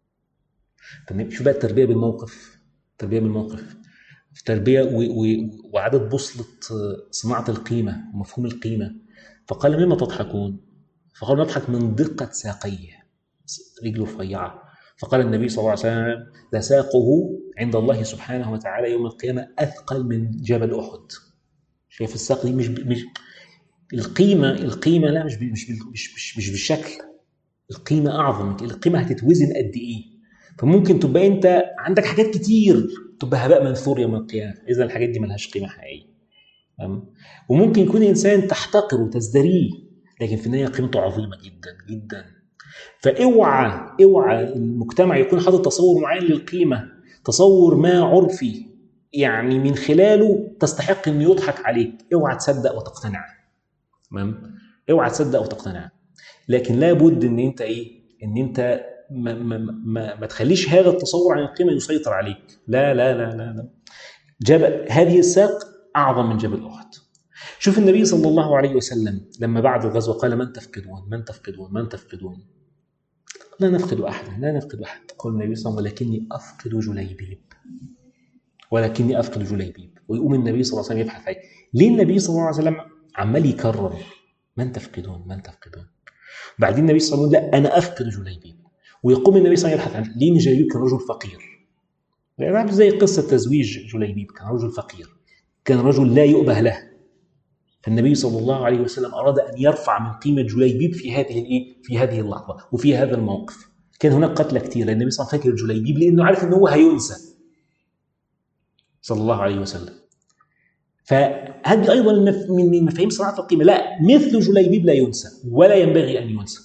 شوف بقى التربيه بالموقف التربيه بالموقف تربيه وعدد بوصله صناعه القيمه ومفهوم القيمه فقال مما تضحكون؟ فقالوا نضحك من دقه ساقيه رجله رفيعه فقال النبي صلى الله عليه وسلم لساقه عند الله سبحانه وتعالى يوم القيامة أثقل من جبل أحد شايف الساق دي مش مش القيمة القيمة لا مش مش مش مش, مش بالشكل القيمة أعظم القيمة هتتوزن قد إيه فممكن تبقى أنت عندك حاجات كتير تبقى هباء منثور يوم القيامة إذا الحاجات دي ملهاش قيمة حقيقية وممكن يكون إنسان تحتقره وتزدريه لكن في النهاية قيمته عظيمة جدا جدا فاوعى اوعى المجتمع يكون حاطط تصور معين للقيمة تصور ما عرفي يعني من خلاله تستحق انه يضحك عليك اوعى تصدق وتقتنع تمام اوعى تصدق وتقتنع لكن لابد ان انت ايه ان انت ما, ما, ما, ما تخليش هذا التصور عن القيمه يسيطر عليك لا لا لا لا, لا. جبل هذه الساق اعظم من جبل احد شوف النبي صلى الله عليه وسلم لما بعد الغزوه قال من تفقدون من تفقدون من تفقدون لا نفقد احدا لا نفقد احد قال النبي صلى الله عليه وسلم ولكني افقد جليبيب ولكني افقد جليبيب ويقوم النبي صلى الله عليه وسلم يبحث عليه ليه النبي صلى الله عليه وسلم عمال يكرر من تفقدون من تفقدون بعدين النبي صلى الله عليه وسلم لا انا افقد جليبيب ويقوم النبي صلى الله عليه وسلم يبحث عنه ليه جليبيب كان رجل فقير يعني زي قصه تزويج جليبيب كان رجل فقير كان رجل لا يؤبه له فالنبي صلى الله عليه وسلم اراد ان يرفع من قيمه جليبيب في هذه الايه في هذه اللحظه وفي هذا الموقف كان هناك قتلى كثير لان النبي صلى الله عليه وسلم فاكر جليبيب لانه عارف انه هو هينسى صلى الله عليه وسلم فهذه ايضا من مفاهيم صناعه القيمه لا مثل جليبيب لا ينسى ولا ينبغي ان ينسى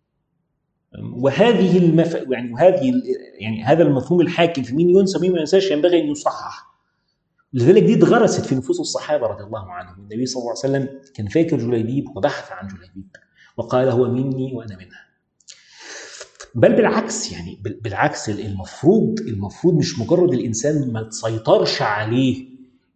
وهذه المف... يعني وهذه يعني هذا المفهوم الحاكم في مين ينسى ومين ما ينساش ينبغي ان يصحح لذلك دي اتغرست في نفوس الصحابه رضي الله عنهم النبي صلى الله عليه وسلم كان فاكر جليبيب وبحث عن جليبيب وقال هو مني وانا منها بل بالعكس يعني بالعكس المفروض المفروض مش مجرد الانسان ما تسيطرش عليه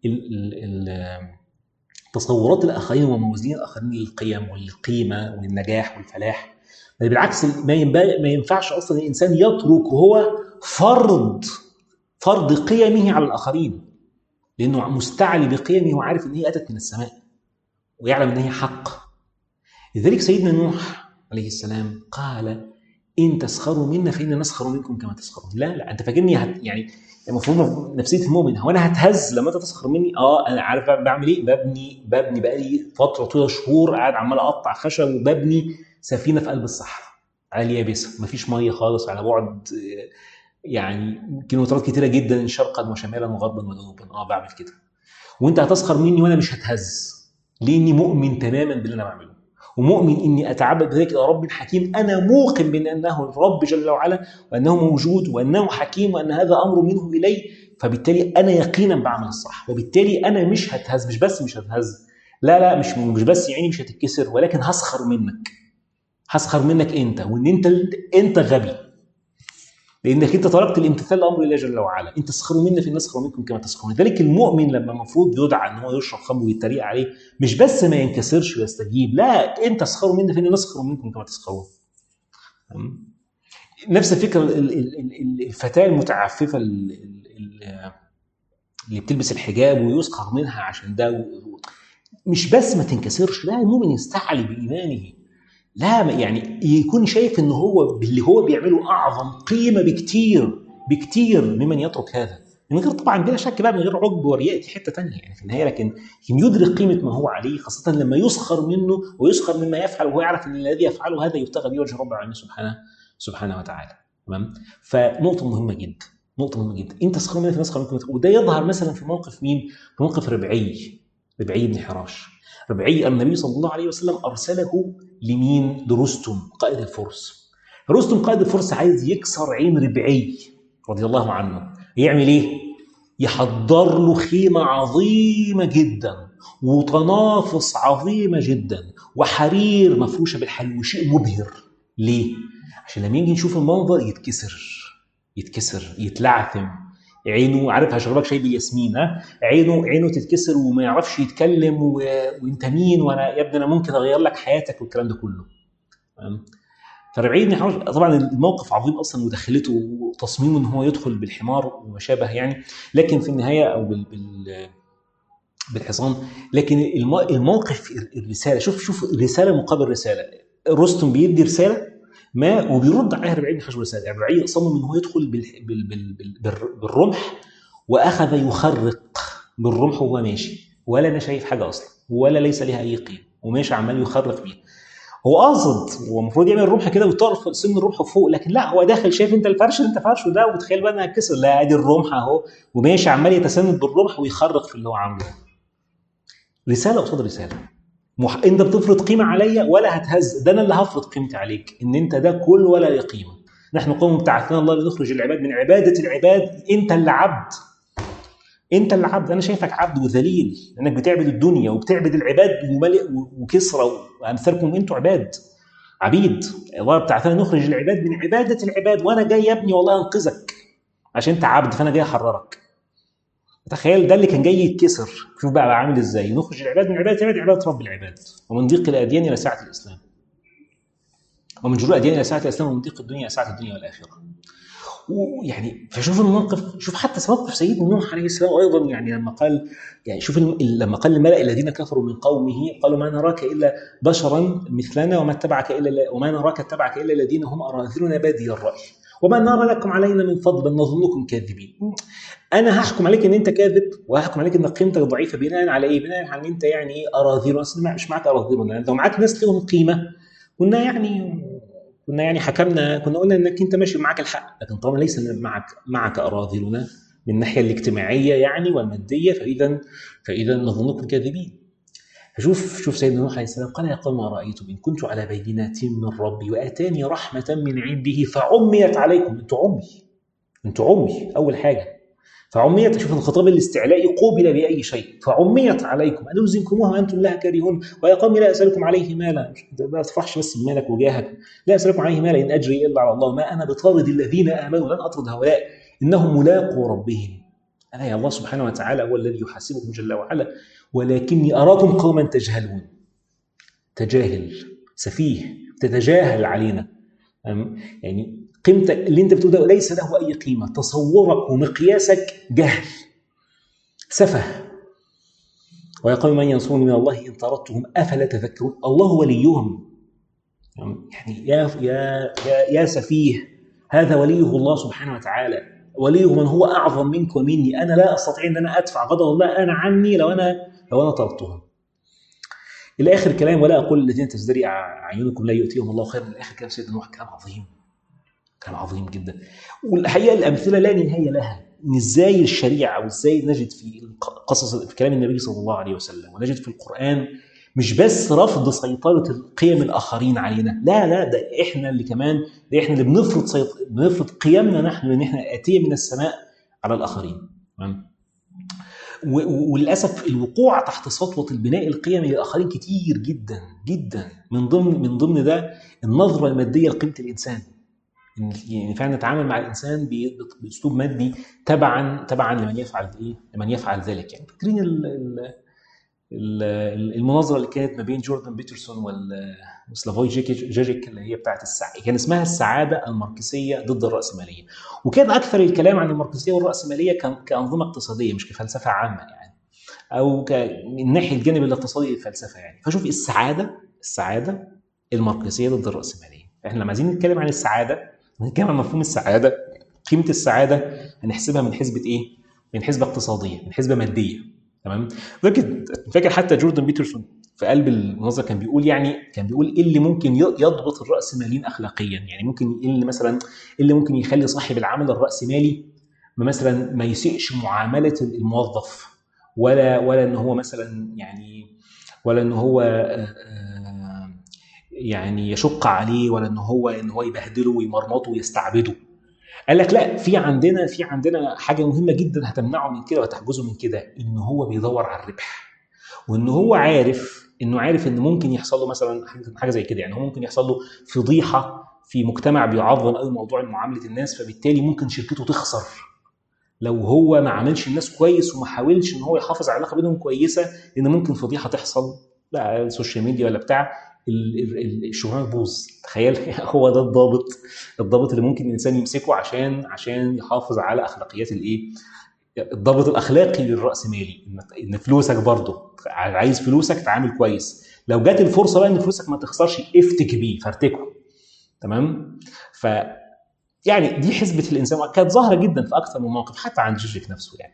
تصورات الاخرين وموازين الاخرين للقيم والقيمه والنجاح والفلاح بل بالعكس ما ما ينفعش اصلا الانسان يترك هو فرض فرض قيمه على الاخرين لانه مستعلي بقيمه وعارف ان هي اتت من السماء ويعلم ان هي حق لذلك سيدنا نوح عليه السلام قال ان تسخروا منا فانا نسخر منكم كما تسخرون لا لا انت فاكرني هت يعني المفروض نفسيه المؤمن هو انا هتهز لما انت تسخر مني اه انا عارف بعمل ايه ببني ببني بقالي فتره طويله شهور قاعد عمال اقطع خشب وببني سفينه في قلب الصحراء على اليابسه مفيش ميه خالص على بعد يعني كيلومترات كتيره جدا شرقا وشمالا وغربا وجنوبا اه بعمل كده وانت هتسخر مني وانا مش هتهز لاني مؤمن تماما باللي انا بعمله ومؤمن اني اتعبد بذلك الى رب حكيم انا موقن بانه الرب جل وعلا وانه موجود وانه حكيم وان هذا امر منه الي فبالتالي انا يقينا بعمل الصح وبالتالي انا مش هتهز مش بس مش هتهز لا لا مش مش بس يعني مش هتتكسر ولكن هسخر منك هسخر منك انت وان انت انت غبي لانك انت طلبت الامتثال لامر الله جل وعلا انت تسخروا منا في نسخر منكم كما تسخرون لذلك المؤمن لما المفروض يدعى ان هو يشرب خمر ويتريق عليه مش بس ما ينكسرش ويستجيب لا انت تسخروا منا في نسخر منكم كما تسخرون نفس الفكره الفتاه المتعففه اللي بتلبس الحجاب ويسخر منها عشان ده مش بس ما تنكسرش لا المؤمن يستعلي بايمانه لا يعني يكون شايف ان هو باللي هو بيعمله اعظم قيمه بكتير بكتير ممن يترك هذا من غير طبعا بلا شك بقى من غير عجب ورياء في حته ثانيه يعني في النهايه لكن يدرك قيمه ما هو عليه خاصه لما يسخر منه ويسخر مما يفعل وهو يعرف ان الذي يفعله هذا يبتغى به وجه رب العالمين سبحانه سبحانه وتعالى تمام فنقطه مهمه جدا نقطه مهمه جدا انت تسخر منك نسخر منك وده يظهر مثلا في موقف مين؟ في موقف ربعي ربعي بن حراش ربعي النبي صلى الله عليه وسلم ارسله لمين؟ لرستم قائد الفرس رستم قائد الفرس عايز يكسر عين ربعي رضي الله عنه يعمل ايه؟ يحضر له خيمة عظيمة جدا وطنافس عظيمة جدا وحرير مفروشة بالحلو شيء مبهر ليه؟ عشان لما يجي نشوف المنظر يتكسر يتكسر يتلعثم عينه عارف هشربك شاي بالياسمين ها عينه عينه تتكسر وما يعرفش يتكلم و... وانت مين وانا يا ابني انا ممكن اغير لك حياتك والكلام ده كله فربعي بن حراش طبعا الموقف عظيم اصلا ودخلته وتصميمه ان هو يدخل بالحمار وما شابه يعني لكن في النهايه او بال, بال... بالحصان لكن الموقف الرساله شوف شوف رساله مقابل رساله رستم بيدي رساله ما وبيرد عليها ربعي بن حجر السادة ربعي صمم ان هو يدخل بال بال بال بال بالرمح واخذ يخرق بالرمح وهو ماشي ولا انا شايف حاجه اصلا ولا ليس لها اي قيمه وماشي عمال يخرق بيها هو قاصد هو المفروض يعمل الرمح كده ويطرف سن الرمح فوق لكن لا هو داخل شايف انت الفرش اللي انت فرشه ده وتخيل بقى انها هتكسر لا ادي الرمح اهو وماشي عمال يتسند بالرمح ويخرق في اللي هو عامله رساله قصاد رساله مح... انت بتفرض قيمه عليا ولا هتهز ده انا اللي هفرض قيمتي عليك ان انت ده كل ولا ليه قيمه نحن قوم ابتعثنا الله لنخرج العباد من عباده العباد انت اللي عبد انت اللي عبد انا شايفك عبد وذليل لانك بتعبد الدنيا وبتعبد العباد وملئ وكسرى وامثالكم انتوا عباد عبيد الله ابتعثنا نخرج العباد من عباده العباد وانا جاي يا ابني والله انقذك عشان انت عبد فانا جاي احررك تخيل ده اللي كان جاي يتكسر شوف بقى, بقى عامل ازاي نخرج العباد من عباده العباد عباده رب العباد ومن ضيق الاديان الى سعه الاسلام ومن جروء الاديان الى سعه الاسلام ومن ضيق الدنيا الى سعه الدنيا والاخره ويعني فشوف الموقف شوف حتى موقف سيدنا نوح عليه السلام ايضا يعني لما قال يعني شوف لما قال الملا الذين كفروا من قومه قالوا ما نراك الا بشرا مثلنا وما اتبعك الا وما نراك اتبعك الا الذين هم اراذلنا بادي الراي وما نرى لكم علينا من فضل بل نظنكم كاذبين انا هحكم عليك ان انت كاذب وهحكم عليك ان قيمتك ضعيفه بناء على ايه؟ بناء على ان انت يعني ايه اراذل اصل مش معاك اراذل لو معاك ناس لهم قيمه كنا يعني كنا يعني حكمنا كنا قلنا انك انت ماشي معاك الحق لكن طالما ليس معك معك اراذلنا من الناحيه الاجتماعيه يعني والماديه فاذا فاذا نظنكم كاذبين فشوف شوف سيدنا نوح عليه السلام قال يا قوم ما رايتم ان كنت على بينه من ربي واتاني رحمه من عنده فعميت عليكم انتوا عمي انتوا عمي اول حاجه فعميت شوف الخطاب الاستعلائي قوبل باي شيء فعميت عليكم انلزمكموها وانتم لها كارهون ويا قوم لا اسالكم عليه مالا ما تفرحش بس بمالك وجاهك لا اسالكم عليه مالا ان اجري الا على الله ما انا بطارد الذين امنوا لن اطرد هؤلاء انهم ملاقوا ربهم انا يا الله سبحانه وتعالى هو الذي يحاسبكم جل وعلا ولكني اراكم قوما تجهلون تجاهل سفيه تتجاهل علينا يعني قيمتك اللي انت بتقوله ده ليس له اي قيمه تصورك ومقياسك جهل سفه ويقول من ينصرني من الله ان طردتهم افلا تذكرون الله وليهم يعني يا يا يا, يا سفيه هذا وليه الله سبحانه وتعالى وليه من هو اعظم منك ومني انا لا استطيع ان انا ادفع غضب الله انا عني لو انا لو انا طردتهم الى اخر كلام ولا اقول الذين تزدري اعينكم لا يؤتيهم الله خيرا من اخر كلام سيدنا نوح كلام عظيم كلام عظيم جدا والحقيقه الامثله لا نهايه لها ان ازاي الشريعه وازاي نجد في قصص في كلام النبي صلى الله عليه وسلم ونجد في القران مش بس رفض سيطره القيم الاخرين علينا لا لا ده احنا اللي كمان ده احنا اللي بنفرض سيط... بنفرض قيمنا نحن ان احنا اتيه من السماء على الاخرين تمام وللاسف الوقوع تحت سطوه البناء القيمي للاخرين كتير جدا جدا من ضمن من ضمن ده النظره الماديه لقيمه الانسان يعني فعلا نتعامل مع الانسان باسلوب مادي تبعا تبعا لمن يفعل ايه؟ لمن يفعل ذلك يعني فاكرين المناظره اللي كانت ما بين جوردن بيترسون وسلافوي جيجيك اللي هي بتاعت السعي كان اسمها السعاده الماركسيه ضد الراسماليه وكان اكثر الكلام عن الماركسيه والراسماليه كان كانظمه اقتصاديه مش كفلسفه عامه يعني او من ناحيه الجانب الاقتصادي للفلسفه يعني فشوف السعاده السعاده الماركسيه ضد الراسماليه احنا لما عايزين نتكلم عن السعاده نتكلم عن مفهوم السعاده قيمه السعاده هنحسبها من حسبه ايه؟ من حسبه اقتصاديه من حسبه ماديه تمام فاكر فاكر حتى جوردن بيترسون في قلب المناظره كان بيقول يعني كان بيقول ايه اللي ممكن يضبط الراسماليين اخلاقيا يعني ممكن ايه اللي مثلا ايه اللي ممكن يخلي صاحب العمل الراسمالي مثلا ما يسيئش معامله الموظف ولا ولا ان هو مثلا يعني ولا ان هو يعني يشق عليه ولا ان هو ان هو يبهدله ويمرمطه ويستعبده قال لك لا في عندنا في عندنا حاجه مهمه جدا هتمنعه من كده وتحجزه من كده ان هو بيدور على الربح وان هو عارف انه عارف ان ممكن يحصل له مثلا حاجه زي كده يعني هو ممكن يحصل له فضيحه في مجتمع بيعظم قوي موضوع معامله الناس فبالتالي ممكن شركته تخسر لو هو ما عملش الناس كويس وما حاولش ان هو يحافظ على العلاقه بينهم كويسه لان ممكن فضيحه تحصل بقى السوشيال ميديا ولا بتاع الشغلانه تبوظ تخيل هو ده الضابط الضابط اللي ممكن الانسان يمسكه عشان عشان يحافظ على اخلاقيات الايه الضابط الاخلاقي للراسمالي ان فلوسك برضه عايز فلوسك تعامل كويس لو جات الفرصه بقى ان فلوسك ما تخسرش افتك بيه فرتكه تمام ف يعني دي حسبه الانسان كانت ظاهره جدا في اكثر من موقف حتى عند جيجيك نفسه يعني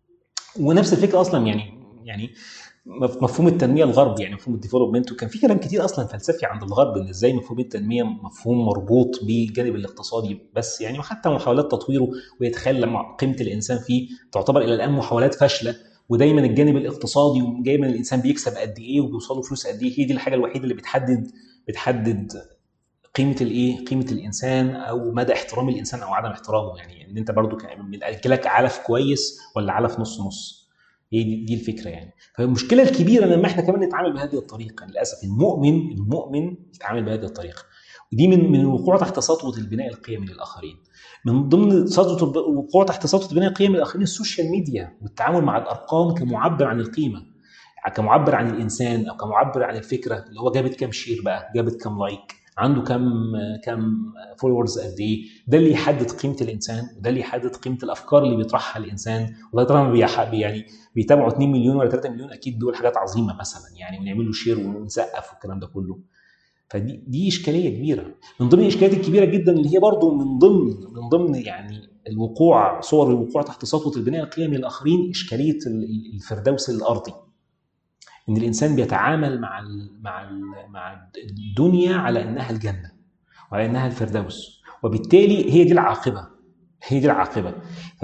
ونفس الفكره اصلا يعني يعني مفهوم التنميه الغربي يعني مفهوم الديفلوبمنت وكان في كلام كتير اصلا فلسفي عند الغرب ان ازاي مفهوم التنميه مفهوم مربوط بالجانب الاقتصادي بس يعني وحتى محاولات تطويره ويتخيل مع قيمه الانسان فيه تعتبر الى الان محاولات فاشله ودايما الجانب الاقتصادي ودايما الانسان بيكسب قد ايه وبيوصل له فلوس قد ايه هي دي الحاجه الوحيده اللي بتحدد بتحدد قيمه الايه قيمه الانسان او مدى احترام الانسان او عدم احترامه يعني ان انت برضو بياكلك علف كويس ولا علف نص نص هي دي, دي الفكره يعني فالمشكله الكبيره لما احنا كمان نتعامل بهذه الطريقه للاسف المؤمن المؤمن يتعامل بهذه الطريقه ودي من من الوقوع تحت سطوه البناء القيمي للاخرين من ضمن سطوه الوقوع تحت سطوه البناء القيمي للاخرين السوشيال ميديا والتعامل مع الارقام كمعبر عن القيمه كمعبر عن الانسان او كمعبر عن الفكره اللي هو جابت كام شير بقى جابت كام لايك عنده كم كم فولورز قد ايه ده اللي يحدد قيمه الانسان وده اللي يحدد قيمه الافكار اللي بيطرحها الانسان والله طالما يعني بيتابعوا 2 مليون ولا 3 مليون اكيد دول حاجات عظيمه مثلا يعني ونعمل له شير ونسقف والكلام ده كله فدي دي اشكاليه كبيره من ضمن الاشكاليات الكبيره جدا اللي هي برضو من ضمن من ضمن يعني الوقوع صور الوقوع تحت سطوه البناء القيمي للاخرين اشكاليه الفردوس الارضي ان الانسان بيتعامل مع ال مع ال مع الدنيا على انها الجنه وعلى انها الفردوس وبالتالي هي دي العاقبه هي دي العاقبه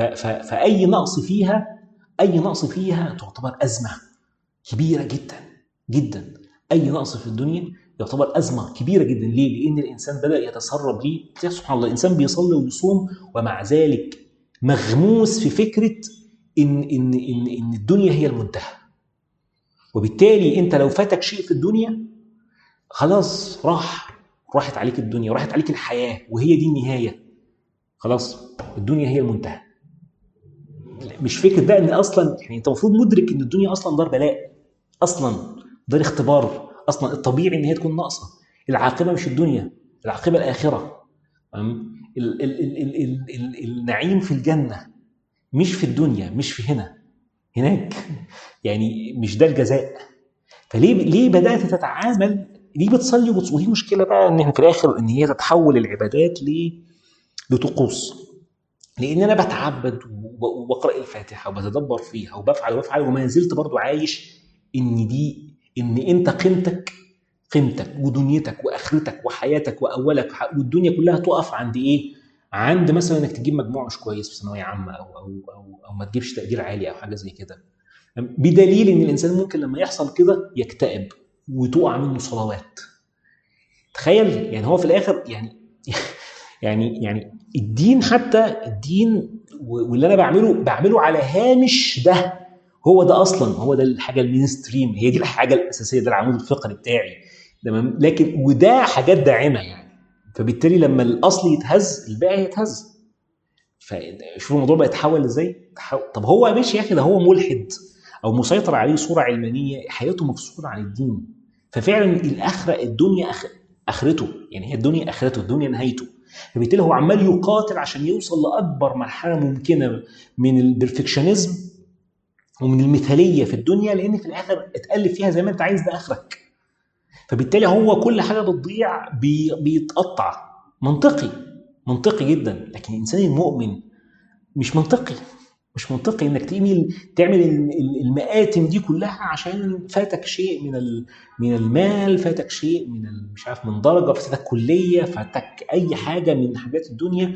فاي نقص فيها اي نقص فيها تعتبر ازمه كبيره جدا جدا اي نقص في الدنيا يعتبر ازمه كبيره جدا ليه؟ لان الانسان بدا يتسرب ليه سبحان الله الانسان بيصلي ويصوم ومع ذلك مغموس في فكره ان ان ان ان الدنيا هي المنتهى وبالتالي انت لو فاتك شيء في الدنيا خلاص راح راحت عليك الدنيا وراحت عليك الحياه وهي دي النهايه خلاص الدنيا هي المنتهى مش فكره بقى ان اصلا يعني انت المفروض مدرك ان الدنيا اصلا دار بلاء اصلا دار اختبار اصلا الطبيعي ان هي تكون ناقصه العاقبه مش الدنيا العاقبه الاخره النعيم في الجنه مش في الدنيا مش في هنا هناك يعني مش ده الجزاء فليه ليه بدات تتعامل ليه بتصلي ودي مشكله بقى ان في الاخر ان هي تتحول العبادات ل لطقوس لان انا بتعبد وبقرا الفاتحه وبتدبر فيها وبفعل وبفعل وما زلت برضو عايش ان دي ان انت قيمتك قيمتك ودنيتك واخرتك وحياتك واولك والدنيا كلها تقف عند ايه؟ عند مثلا انك تجيب مجموع مش كويس في ثانويه عامه او او او, أو ما تجيبش تقدير عالي او حاجه زي كده. بدليل ان الانسان ممكن لما يحصل كده يكتئب وتقع منه صلوات. تخيل يعني هو في الاخر يعني يعني يعني الدين حتى الدين واللي انا بعمله بعمله على هامش ده هو ده اصلا هو ده الحاجه المينستريم هي دي الحاجه الاساسيه ده العمود الفقري بتاعي تمام لكن وده حاجات داعمه يعني فبالتالي لما الاصل يتهز الباقي يتهز فشوف الموضوع بقى يتحول ازاي طب هو ماشي يا اخي ده هو ملحد او مسيطر عليه صوره علمانيه حياته مفصوله عن الدين ففعلا الاخره الدنيا أخ... اخرته يعني هي الدنيا اخرته الدنيا نهايته فبالتالي هو عمال يقاتل عشان يوصل لاكبر مرحله ممكنه من البرفكشنزم ومن المثاليه في الدنيا لان في الاخر اتالف فيها زي ما انت عايز ده اخرك فبالتالي هو كل حاجه بتضيع بي بيتقطع منطقي منطقي جدا لكن الانسان المؤمن مش منطقي مش منطقي انك تعمل تعمل المآتم دي كلها عشان فاتك شيء من من المال فاتك شيء من مش عارف من درجه فاتك كليه فاتك اي حاجه من حاجات الدنيا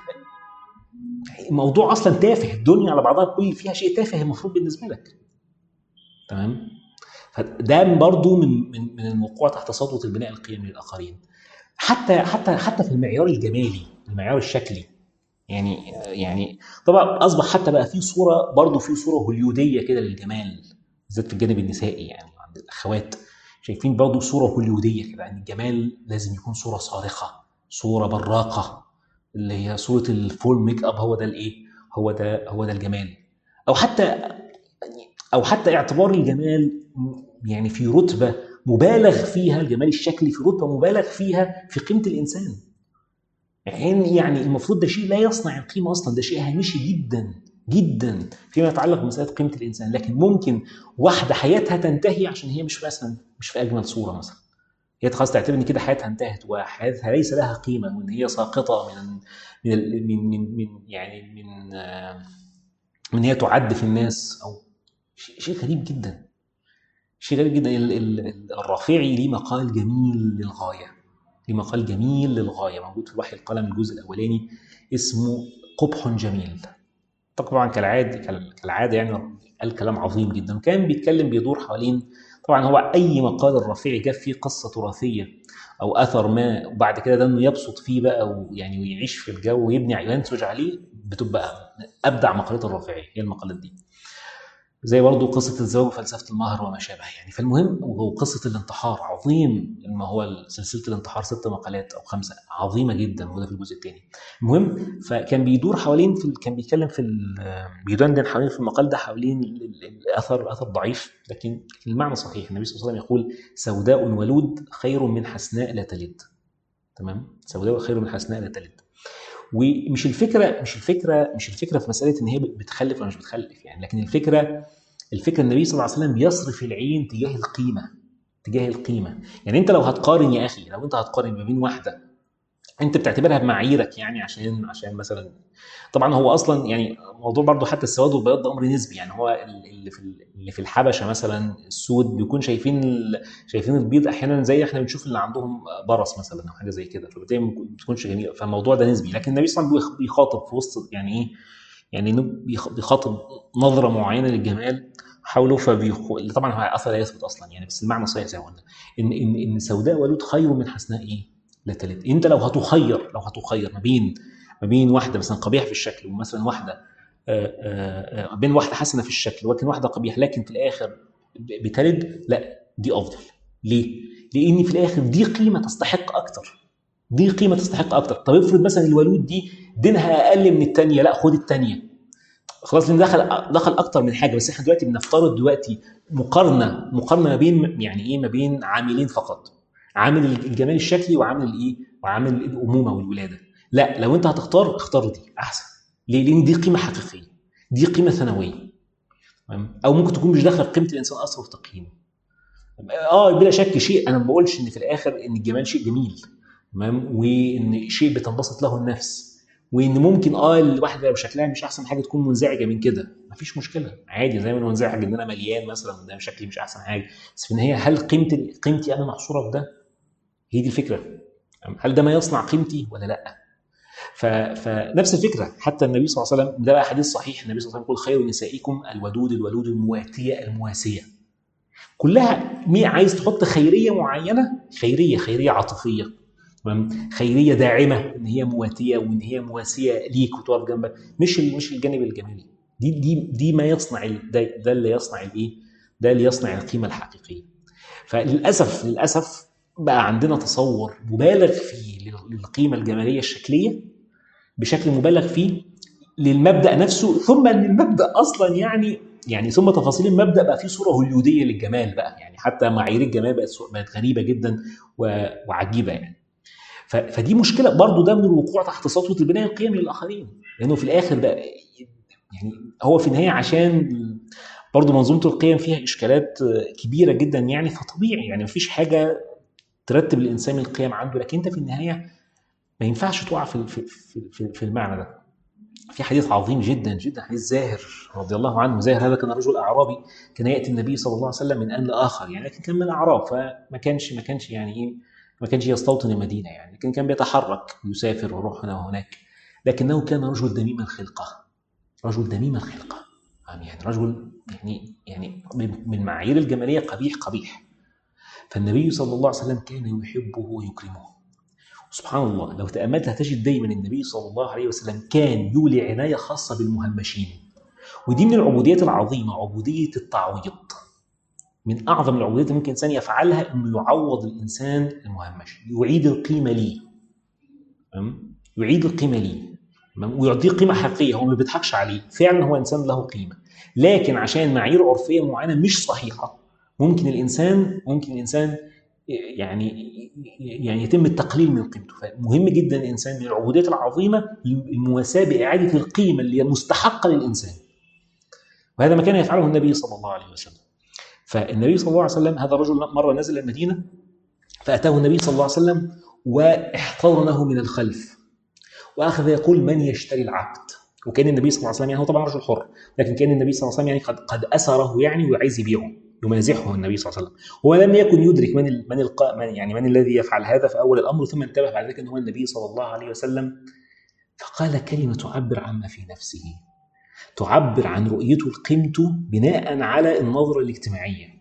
الموضوع اصلا تافه الدنيا على بعضها كل فيها شيء تافه المفروض بالنسبه لك تمام فده برضه من من من الوقوع تحت سطوه البناء القيمي للاخرين حتى حتى حتى في المعيار الجمالي المعيار الشكلي يعني يعني طبعا اصبح حتى بقى في صوره برضه في صوره هوليوديه كده للجمال بالذات في الجانب النسائي يعني عند الاخوات شايفين برضه صوره هوليوديه كده يعني الجمال لازم يكون صوره صارخه صوره براقه اللي هي صوره الفول ميك اب هو ده الايه هو ده هو ده الجمال او حتى او حتى اعتبار الجمال يعني في رتبه مبالغ فيها الجمال الشكلي في رتبه مبالغ فيها في قيمه الانسان يعني يعني المفروض ده شيء لا يصنع القيمه اصلا ده شيء هامشي جدا جدا فيما يتعلق بمساله قيمه الانسان لكن ممكن واحده حياتها تنتهي عشان هي مش مثلا مش في اجمل صوره مثلا هي خلاص تعتبر ان كده حياتها انتهت وحياتها ليس لها قيمه وان هي ساقطه من من من من, من يعني من آه، من هي تعد في الناس او شيء غريب جدا شيء غريب جدا الرافعي ليه مقال جميل للغايه ليه مقال جميل للغايه موجود في وحي القلم الجزء الاولاني اسمه قبح جميل طبعا كالعاده كالعاده يعني قال كلام عظيم جدا كان بيتكلم بيدور حوالين طبعا هو اي مقال الرفيع جاب فيه قصه تراثيه او اثر ما وبعد كده ده انه يبسط فيه بقى ويعني ويعيش في الجو ويبني وينتج عليه بتبقى ابدع مقالات الرافعي هي المقالات دي زي برضه قصة الزواج وفلسفة المهر وما شابه يعني فالمهم وقصة الانتحار عظيم ما هو سلسلة الانتحار ست مقالات أو خمسة عظيمة جدا موجودة في الجزء الثاني المهم فكان بيدور حوالين في كان بيتكلم في بيدندن حوالين في المقال ده حوالين الأثر الأثر ضعيف لكن المعنى صحيح النبي صلى الله عليه وسلم يقول سوداء ولود خير من حسناء لا تلد تمام سوداء خير من حسناء لا تلد ومش الفكره مش الفكره مش الفكره في مساله ان هي بتخلف ولا مش بتخلف يعني لكن الفكره الفكره النبي صلى الله عليه وسلم بيصرف العين تجاه القيمه تجاه القيمه يعني انت لو هتقارن يا اخي لو انت هتقارن ما بين واحده انت بتعتبرها بمعاييرك يعني عشان عشان مثلا طبعا هو اصلا يعني موضوع برضه حتى السواد والبياض ده امر نسبي يعني هو اللي في اللي في الحبشه مثلا السود بيكون شايفين شايفين البيض احيانا زي احنا بنشوف اللي عندهم برص مثلا او حاجه زي كده فبالتالي ما بتكونش جميله فالموضوع ده نسبي لكن النبي صلى الله عليه وسلم بيخاطب في وسط يعني ايه يعني بيخاطب نظره معينه للجمال حوله فبيخو... طبعا هو اثر لا يثبت اصلا يعني بس المعنى صحيح زي ما قلنا ان ان ان سوداء ولود خير من حسناء ايه؟ لا تلد انت لو هتخير لو هتخير ما بين ما بين واحده مثلا قبيحه في الشكل ومثلا واحده آآ آآ بين واحده حسنه في الشكل ولكن واحده قبيحه لكن في الاخر بتلد لا دي افضل ليه؟ لان في الاخر دي قيمه تستحق اكتر دي قيمه تستحق اكتر طب افرض مثلا الولود دي دينها اقل من الثانيه لا خد الثانيه خلاص لان دخل دخل اكتر من حاجه بس احنا دلوقتي بنفترض دلوقتي مقارنه مقارنه ما بين يعني ايه ما بين عاملين فقط عامل الجمال الشكلي وعامل الايه وعامل الامومه والولاده لا لو انت هتختار اختار دي احسن ليه لان دي قيمه حقيقيه دي قيمه ثانويه او ممكن تكون مش داخله في قيمه الانسان اصلا في تقييمه اه بلا شك شيء انا ما بقولش ان في الاخر ان الجمال شيء جميل تمام وان شيء بتنبسط له النفس وان ممكن اه الواحده لو شكلها مش احسن حاجه تكون منزعجه من كده مفيش مشكله عادي زي ما انا منزعج ان انا مليان مثلا ده شكلي مش احسن حاجه بس في النهايه هل قيمتي قيمتي انا محصوره في ده؟ هي دي الفكره هل ده ما يصنع قيمتي ولا لا؟ ف... فنفس الفكره حتى النبي صلى الله عليه وسلم ده بقى حديث صحيح النبي صلى الله عليه وسلم يقول خير نسائكم الودود الولود المواتيه المواسيه كلها مين عايز تحط خيريه معينه خيريه خيريه عاطفيه تمام خيريه داعمه ان هي مواتيه وان هي مواسيه ليك وتقف جنبك مش مش الجانب الجمالي دي دي دي ما يصنع ده, ده اللي يصنع الايه؟ ده اللي يصنع القيمه الحقيقيه. فللاسف للاسف بقى عندنا تصور مبالغ فيه للقيمه الجماليه الشكليه بشكل مبالغ فيه للمبدا نفسه ثم ان المبدا اصلا يعني يعني ثم تفاصيل المبدا بقى فيه صوره هوليوديه للجمال بقى يعني حتى معايير الجمال بقت بقت غريبه جدا وعجيبه يعني فدي مشكله برضو ده من الوقوع تحت سطوه البناء القيمي للاخرين لانه في الاخر بقى يعني هو في النهايه عشان برضو منظومه القيم فيها اشكالات كبيره جدا يعني فطبيعي يعني مفيش حاجه ترتب الانسان القيم عنده لكن انت في النهايه ما ينفعش تقع في في في, في المعنى ده في حديث عظيم جدا جدا حديث زاهر رضي الله عنه زاهر هذا كان رجل اعرابي كان ياتي النبي صلى الله عليه وسلم من ان لاخر يعني لكن كان من الاعراب فما كانش ما كانش يعني ايه ما كانش يستوطن المدينه يعني لكن كان بيتحرك يسافر ويروح هنا وهناك لكنه كان رجل دميم الخلقه رجل دميم الخلقه يعني رجل يعني يعني من معايير الجماليه قبيح قبيح فالنبي صلى الله عليه وسلم كان يحبه ويكرمه سبحان الله لو تأملت هتجد دايما النبي صلى الله عليه وسلم كان يولي عناية خاصة بالمهمشين ودي من العبوديات العظيمة عبودية التعويض من أعظم العبوديات اللي ممكن الإنسان يفعلها إنه يعوض الإنسان المهمش يعيد القيمة ليه يعيد القيمة ليه ويعطيه قيمة حقيقية هو ما بيضحكش عليه فعلا هو إنسان له قيمة لكن عشان معايير عرفية معينة مش صحيحة ممكن الإنسان ممكن الإنسان يعني يعني يتم التقليل من قيمته فمهم جدا الانسان من العبوديات العظيمه المواساه باعاده القيمه اللي هي مستحقه للانسان وهذا ما كان يفعله النبي صلى الله عليه وسلم فالنبي صلى الله عليه وسلم هذا الرجل مره نزل المدينه فأتاه النبي صلى الله عليه وسلم واحتضنه من الخلف وأخذ يقول من يشتري العبد وكان النبي صلى الله عليه وسلم يعني هو طبعا رجل حر لكن كان النبي صلى الله عليه وسلم يعني قد قد أسره يعني وعايز يبيعه يمازحه النبي صلى الله عليه وسلم هو لم يكن يدرك من ال من, الق... من يعني من الذي يفعل هذا في اول الامر ثم انتبه بعد ذلك ان هو النبي صلى الله عليه وسلم فقال كلمه تعبر عما في نفسه تعبر عن رؤيته لقيمته بناء على النظره الاجتماعيه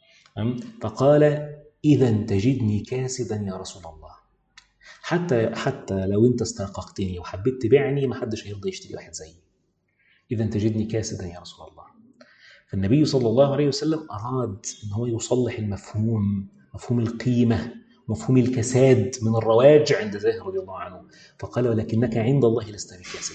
فقال اذا تجدني كاسدا يا رسول الله حتى حتى لو انت استرققتني وحبيت تبيعني ما حدش هيرضى يشتري واحد زيي اذا تجدني كاسدا يا رسول الله فالنبي صلى الله عليه وسلم أراد أن هو يصلح المفهوم مفهوم القيمة مفهوم الكساد من الرواج عند زاهر رضي الله عنه فقال ولكنك عند الله لست بكاسد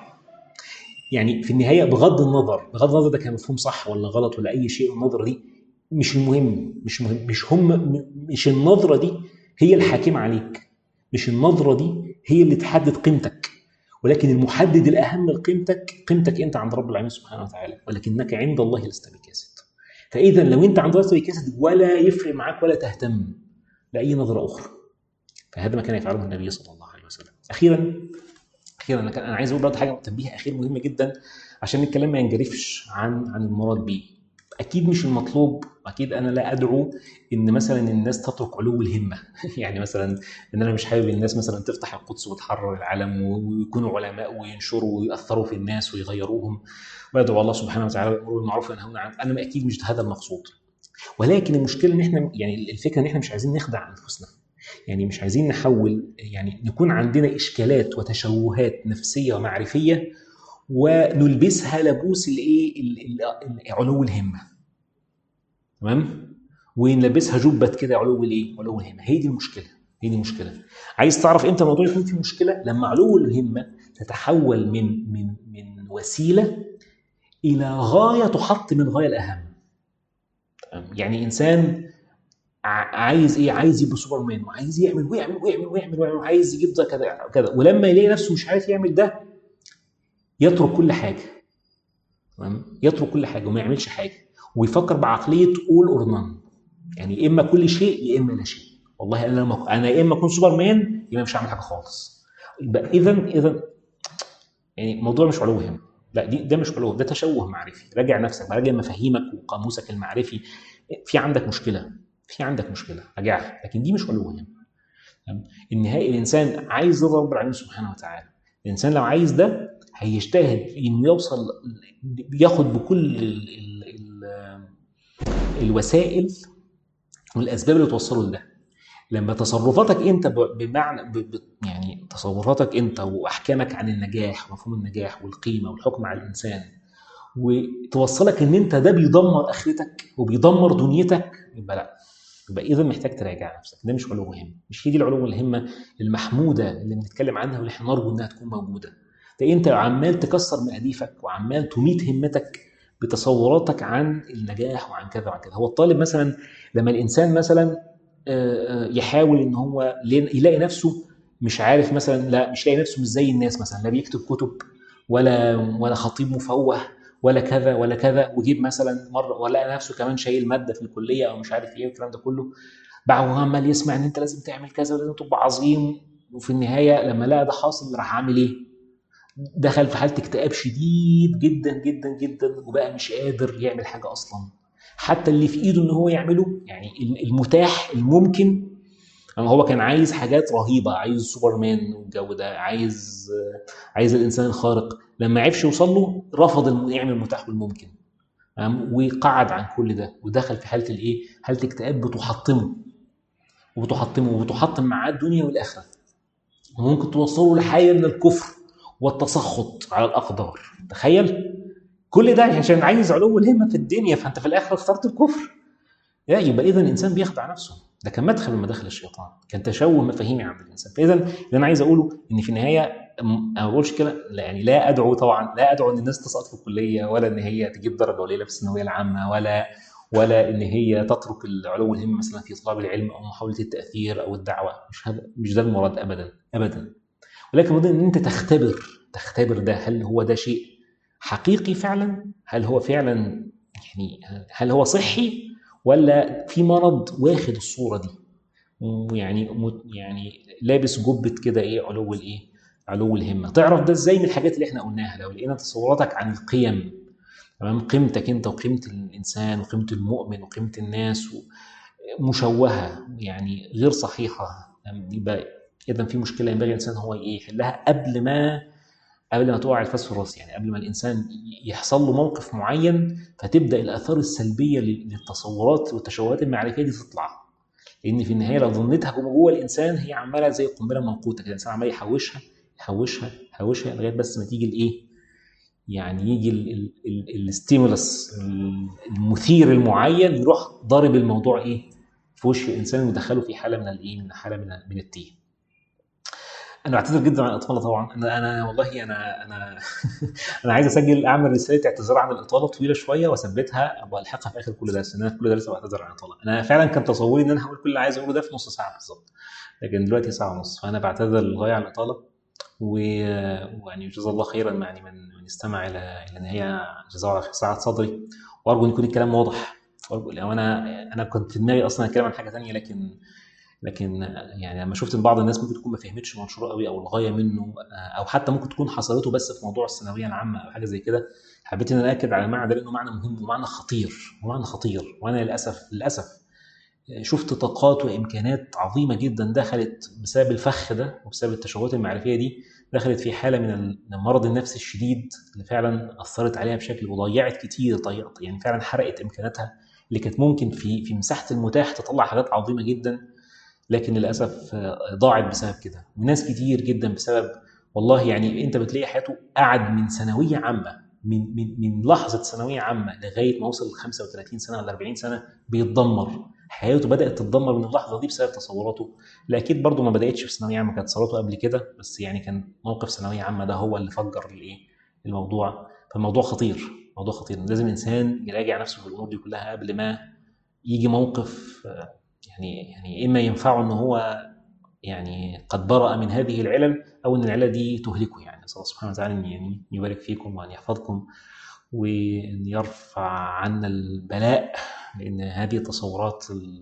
يعني في النهاية بغض النظر بغض النظر ده كان مفهوم صح ولا غلط ولا أي شيء النظرة دي مش المهم مش مهم مش هم مش النظرة دي هي الحاكمة عليك مش النظرة دي هي اللي تحدد قيمتك ولكن المحدد الاهم لقيمتك قيمتك انت عند رب العالمين سبحانه وتعالى ولكنك عند الله لست بكاسد فاذا لو انت عند الله لست بكاسد ولا يفرق معاك ولا تهتم لاي نظره اخرى فهذا ما كان يفعله النبي صلى الله عليه وسلم اخيرا اخيرا انا انا عايز اقول برضه حاجه تنبيه اخير مهمه جدا عشان الكلام ما ينجرفش عن عن المراد به اكيد مش المطلوب اكيد انا لا ادعو ان مثلا الناس تترك علو الهمه يعني مثلا ان انا مش حابب الناس مثلا تفتح القدس وتحرر العالم ويكونوا علماء وينشروا ويأثروا في الناس ويغيروهم ويدعو الله سبحانه وتعالى بالامر بالمعروف وينهون عن انا اكيد مش هذا المقصود ولكن المشكله ان احنا يعني الفكره ان احنا مش عايزين نخدع انفسنا يعني مش عايزين نحول يعني نكون عندنا اشكالات وتشوهات نفسيه ومعرفيه ونلبسها لبوس الايه علو الهمه تمام ونلبسها جبه كده علو الايه علو الهمه هي دي المشكله هي دي المشكله عايز تعرف امتى الموضوع يكون فيه مشكله لما علو الهمه تتحول من من من وسيله الى غايه تحط من غايه الاهم يعني انسان عايز ايه عايز يبقى سوبرمان وعايز يعمل ويعمل ويعمل ويعمل ويعمل وعايز يجيب ده كذا كذا ولما يلاقي نفسه مش عارف يعمل ده يترك كل حاجه تمام يترك كل حاجه وما يعملش حاجه ويفكر بعقليه اول اور نان يعني اما كل شيء يا اما لا شيء والله انا لما انا يا اما اكون سوبر مان يا اما مش هعمل حاجه خالص يبقى اذا اذا يعني الموضوع مش علو هم لا دي ده مش علو ده تشوه معرفي راجع نفسك راجع مفاهيمك وقاموسك المعرفي في عندك مشكله في عندك مشكله راجعها لكن دي مش علو هم النهائي الانسان عايز رضا رب العالمين سبحانه وتعالى الانسان لو عايز ده هيجتهد انه يوصل ياخد بكل ال ال ال الوسائل والاسباب اللي توصله لده لما تصرفاتك انت بمعنى ب يعني تصرفاتك انت واحكامك عن النجاح ومفهوم النجاح والقيمه والحكم على الانسان وتوصلك ان انت ده بيدمر اخرتك وبيدمر دنيتك يبقى لا يبقى اذا محتاج تراجع نفسك ده مش علو همه مش هي دي العلو الهمه المحموده اللي بنتكلم عنها واللي احنا نرجو انها تكون موجوده ده انت عمال تكسر مقاديفك وعمال تميت همتك بتصوراتك عن النجاح وعن كذا وعن كذا هو الطالب مثلا لما الانسان مثلا يحاول ان هو يلاقي نفسه مش عارف مثلا لا مش لاقي نفسه مش زي الناس مثلا لا بيكتب كتب ولا ولا خطيب مفوه ولا كذا ولا كذا وجيب مثلا مره ولا نفسه كمان شايل ماده في الكليه او مش عارف ايه والكلام ده كله بقى هو عمال يسمع ان انت لازم تعمل كذا ولازم تبقى عظيم وفي النهايه لما لقى ده حاصل راح عامل ايه؟ دخل في حاله اكتئاب شديد جدا جدا جدا وبقى مش قادر يعمل حاجه اصلا حتى اللي في ايده ان هو يعمله يعني المتاح الممكن هو كان عايز حاجات رهيبه عايز سوبرمان والجو ده عايز عايز الانسان الخارق لما عرفش يوصل له رفض يعمل المتاح والممكن وقعد عن كل ده ودخل في حاله الايه؟ حاله اكتئاب بتحطمه وبتحطمه وبتحطم معاه الدنيا والاخره وممكن توصله لحاله من الكفر والتسخط على الاقدار تخيل كل ده عشان عايز علو الهمه في الدنيا فانت في الاخر اخترت الكفر لا يبقى اذا الانسان بيخدع نفسه ده كان مدخل من مداخل الشيطان كان تشوه مفاهيمي عند الانسان فاذا اللي انا عايز اقوله ان في النهايه انا ما بقولش كده لا يعني لا ادعو طبعا لا ادعو ان الناس تسقط في الكليه ولا ان هي تجيب درجه قليله في الثانويه العامه ولا ولا ان هي تترك العلو الهمه مثلا في طلب العلم او محاوله التاثير او الدعوه مش هذا مش ده المراد ابدا ابدا ولكن المراد ان انت تختبر تختبر ده هل هو ده شيء حقيقي فعلا هل هو فعلا يعني هل هو صحي ولا في مرض واخد الصوره دي ويعني مت- يعني لابس جبه كده ايه علو الايه علو الهمه تعرف ده ازاي من الحاجات اللي احنا قلناها لو لقينا تصوراتك عن القيم تمام قيمتك انت وقيمه الانسان وقيمه المؤمن وقيمه الناس و- مشوهه يعني غير صحيحه تمام؟ يبقى اذا في مشكله ينبغي الانسان هو ايه يحلها قبل ما قبل ما تقع الفاس في الراس يعني قبل ما الانسان يحصل له موقف معين فتبدا الاثار السلبيه لل- للتصورات والتشوهات المعرفيه دي تطلع لان في النهايه لو ظنيتها جوه جوه الانسان هي عماله زي قنبله موقوته كده الانسان عمال يحوشها يحوشها يحوشها لغايه بس ما تيجي الايه يعني يجي الستيمولس المثير المعين يروح ضارب الموضوع ايه في وش الانسان ويدخله في حاله من الايه من حاله من من التيه انا بعتذر جدا عن الاطاله طبعا انا انا والله انا انا انا عايز اسجل اعمل رساله اعتذار عن الاطاله طويله شويه واثبتها والحقها في اخر كل درس لان انا في كل درس بعتذر عن الاطاله انا فعلا كان تصوري ان انا هقول كل اللي عايز اقوله ده في نص ساعه بالظبط لكن دلوقتي ساعه ونص فانا بعتذر للغايه عن الاطاله و- ويعني جزا الله خيرا يعني من من استمع الى الى النهايه جزاه الله خير سعه صدري وارجو ان يكون الكلام واضح وارجو لو انا انا كنت في دماغي اصلا اتكلم عن حاجه ثانيه لكن لكن يعني لما شفت ان بعض الناس ممكن تكون ما فهمتش المنشور قوي او الغايه منه او حتى ممكن تكون حصلته بس في موضوع الثانويه العامه او حاجه زي كده حبيت ان انا اكد على المعنى ده لانه معنى مهم ومعنى خطير ومعنى خطير وانا للاسف للاسف شفت طاقات وامكانات عظيمه جدا دخلت بسبب الفخ ده وبسبب التشوهات المعرفيه دي دخلت في حاله من المرض النفسي الشديد اللي فعلا اثرت عليها بشكل وضيعت كتير ضيعت يعني فعلا حرقت امكاناتها اللي كانت ممكن في في مساحه المتاح تطلع حاجات عظيمه جدا لكن للاسف ضاعت بسبب كده وناس كتير جدا بسبب والله يعني انت بتلاقي حياته قعد من ثانويه عامه من من من لحظه ثانويه عامه لغايه ما وصل 35 سنه ولا 40 سنه بيتدمر حياته بدات تتدمر من اللحظه دي بسبب تصوراته لا اكيد برضه ما بداتش في ثانويه عامه كانت تصوراته قبل كده بس يعني كان موقف ثانويه عامه ده هو اللي فجر الايه الموضوع فالموضوع خطير موضوع خطير لازم الانسان يراجع نفسه في الامور دي كلها قبل ما يجي موقف يعني يعني اما ينفعه ان هو يعني قد برأ من هذه العلل او ان العلل دي تهلكه يعني نسال الله سبحانه وتعالى ان يعني يبارك فيكم وان يحفظكم وان يرفع عنا البلاء لان هذه التصورات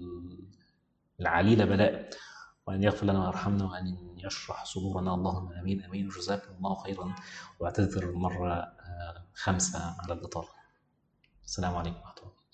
العليله بلاء وان يغفر لنا ويرحمنا وان يشرح صدورنا اللهم امين امين وجزاكم الله خيرا واعتذر مره خمسه على الاطاله السلام عليكم ورحمه الله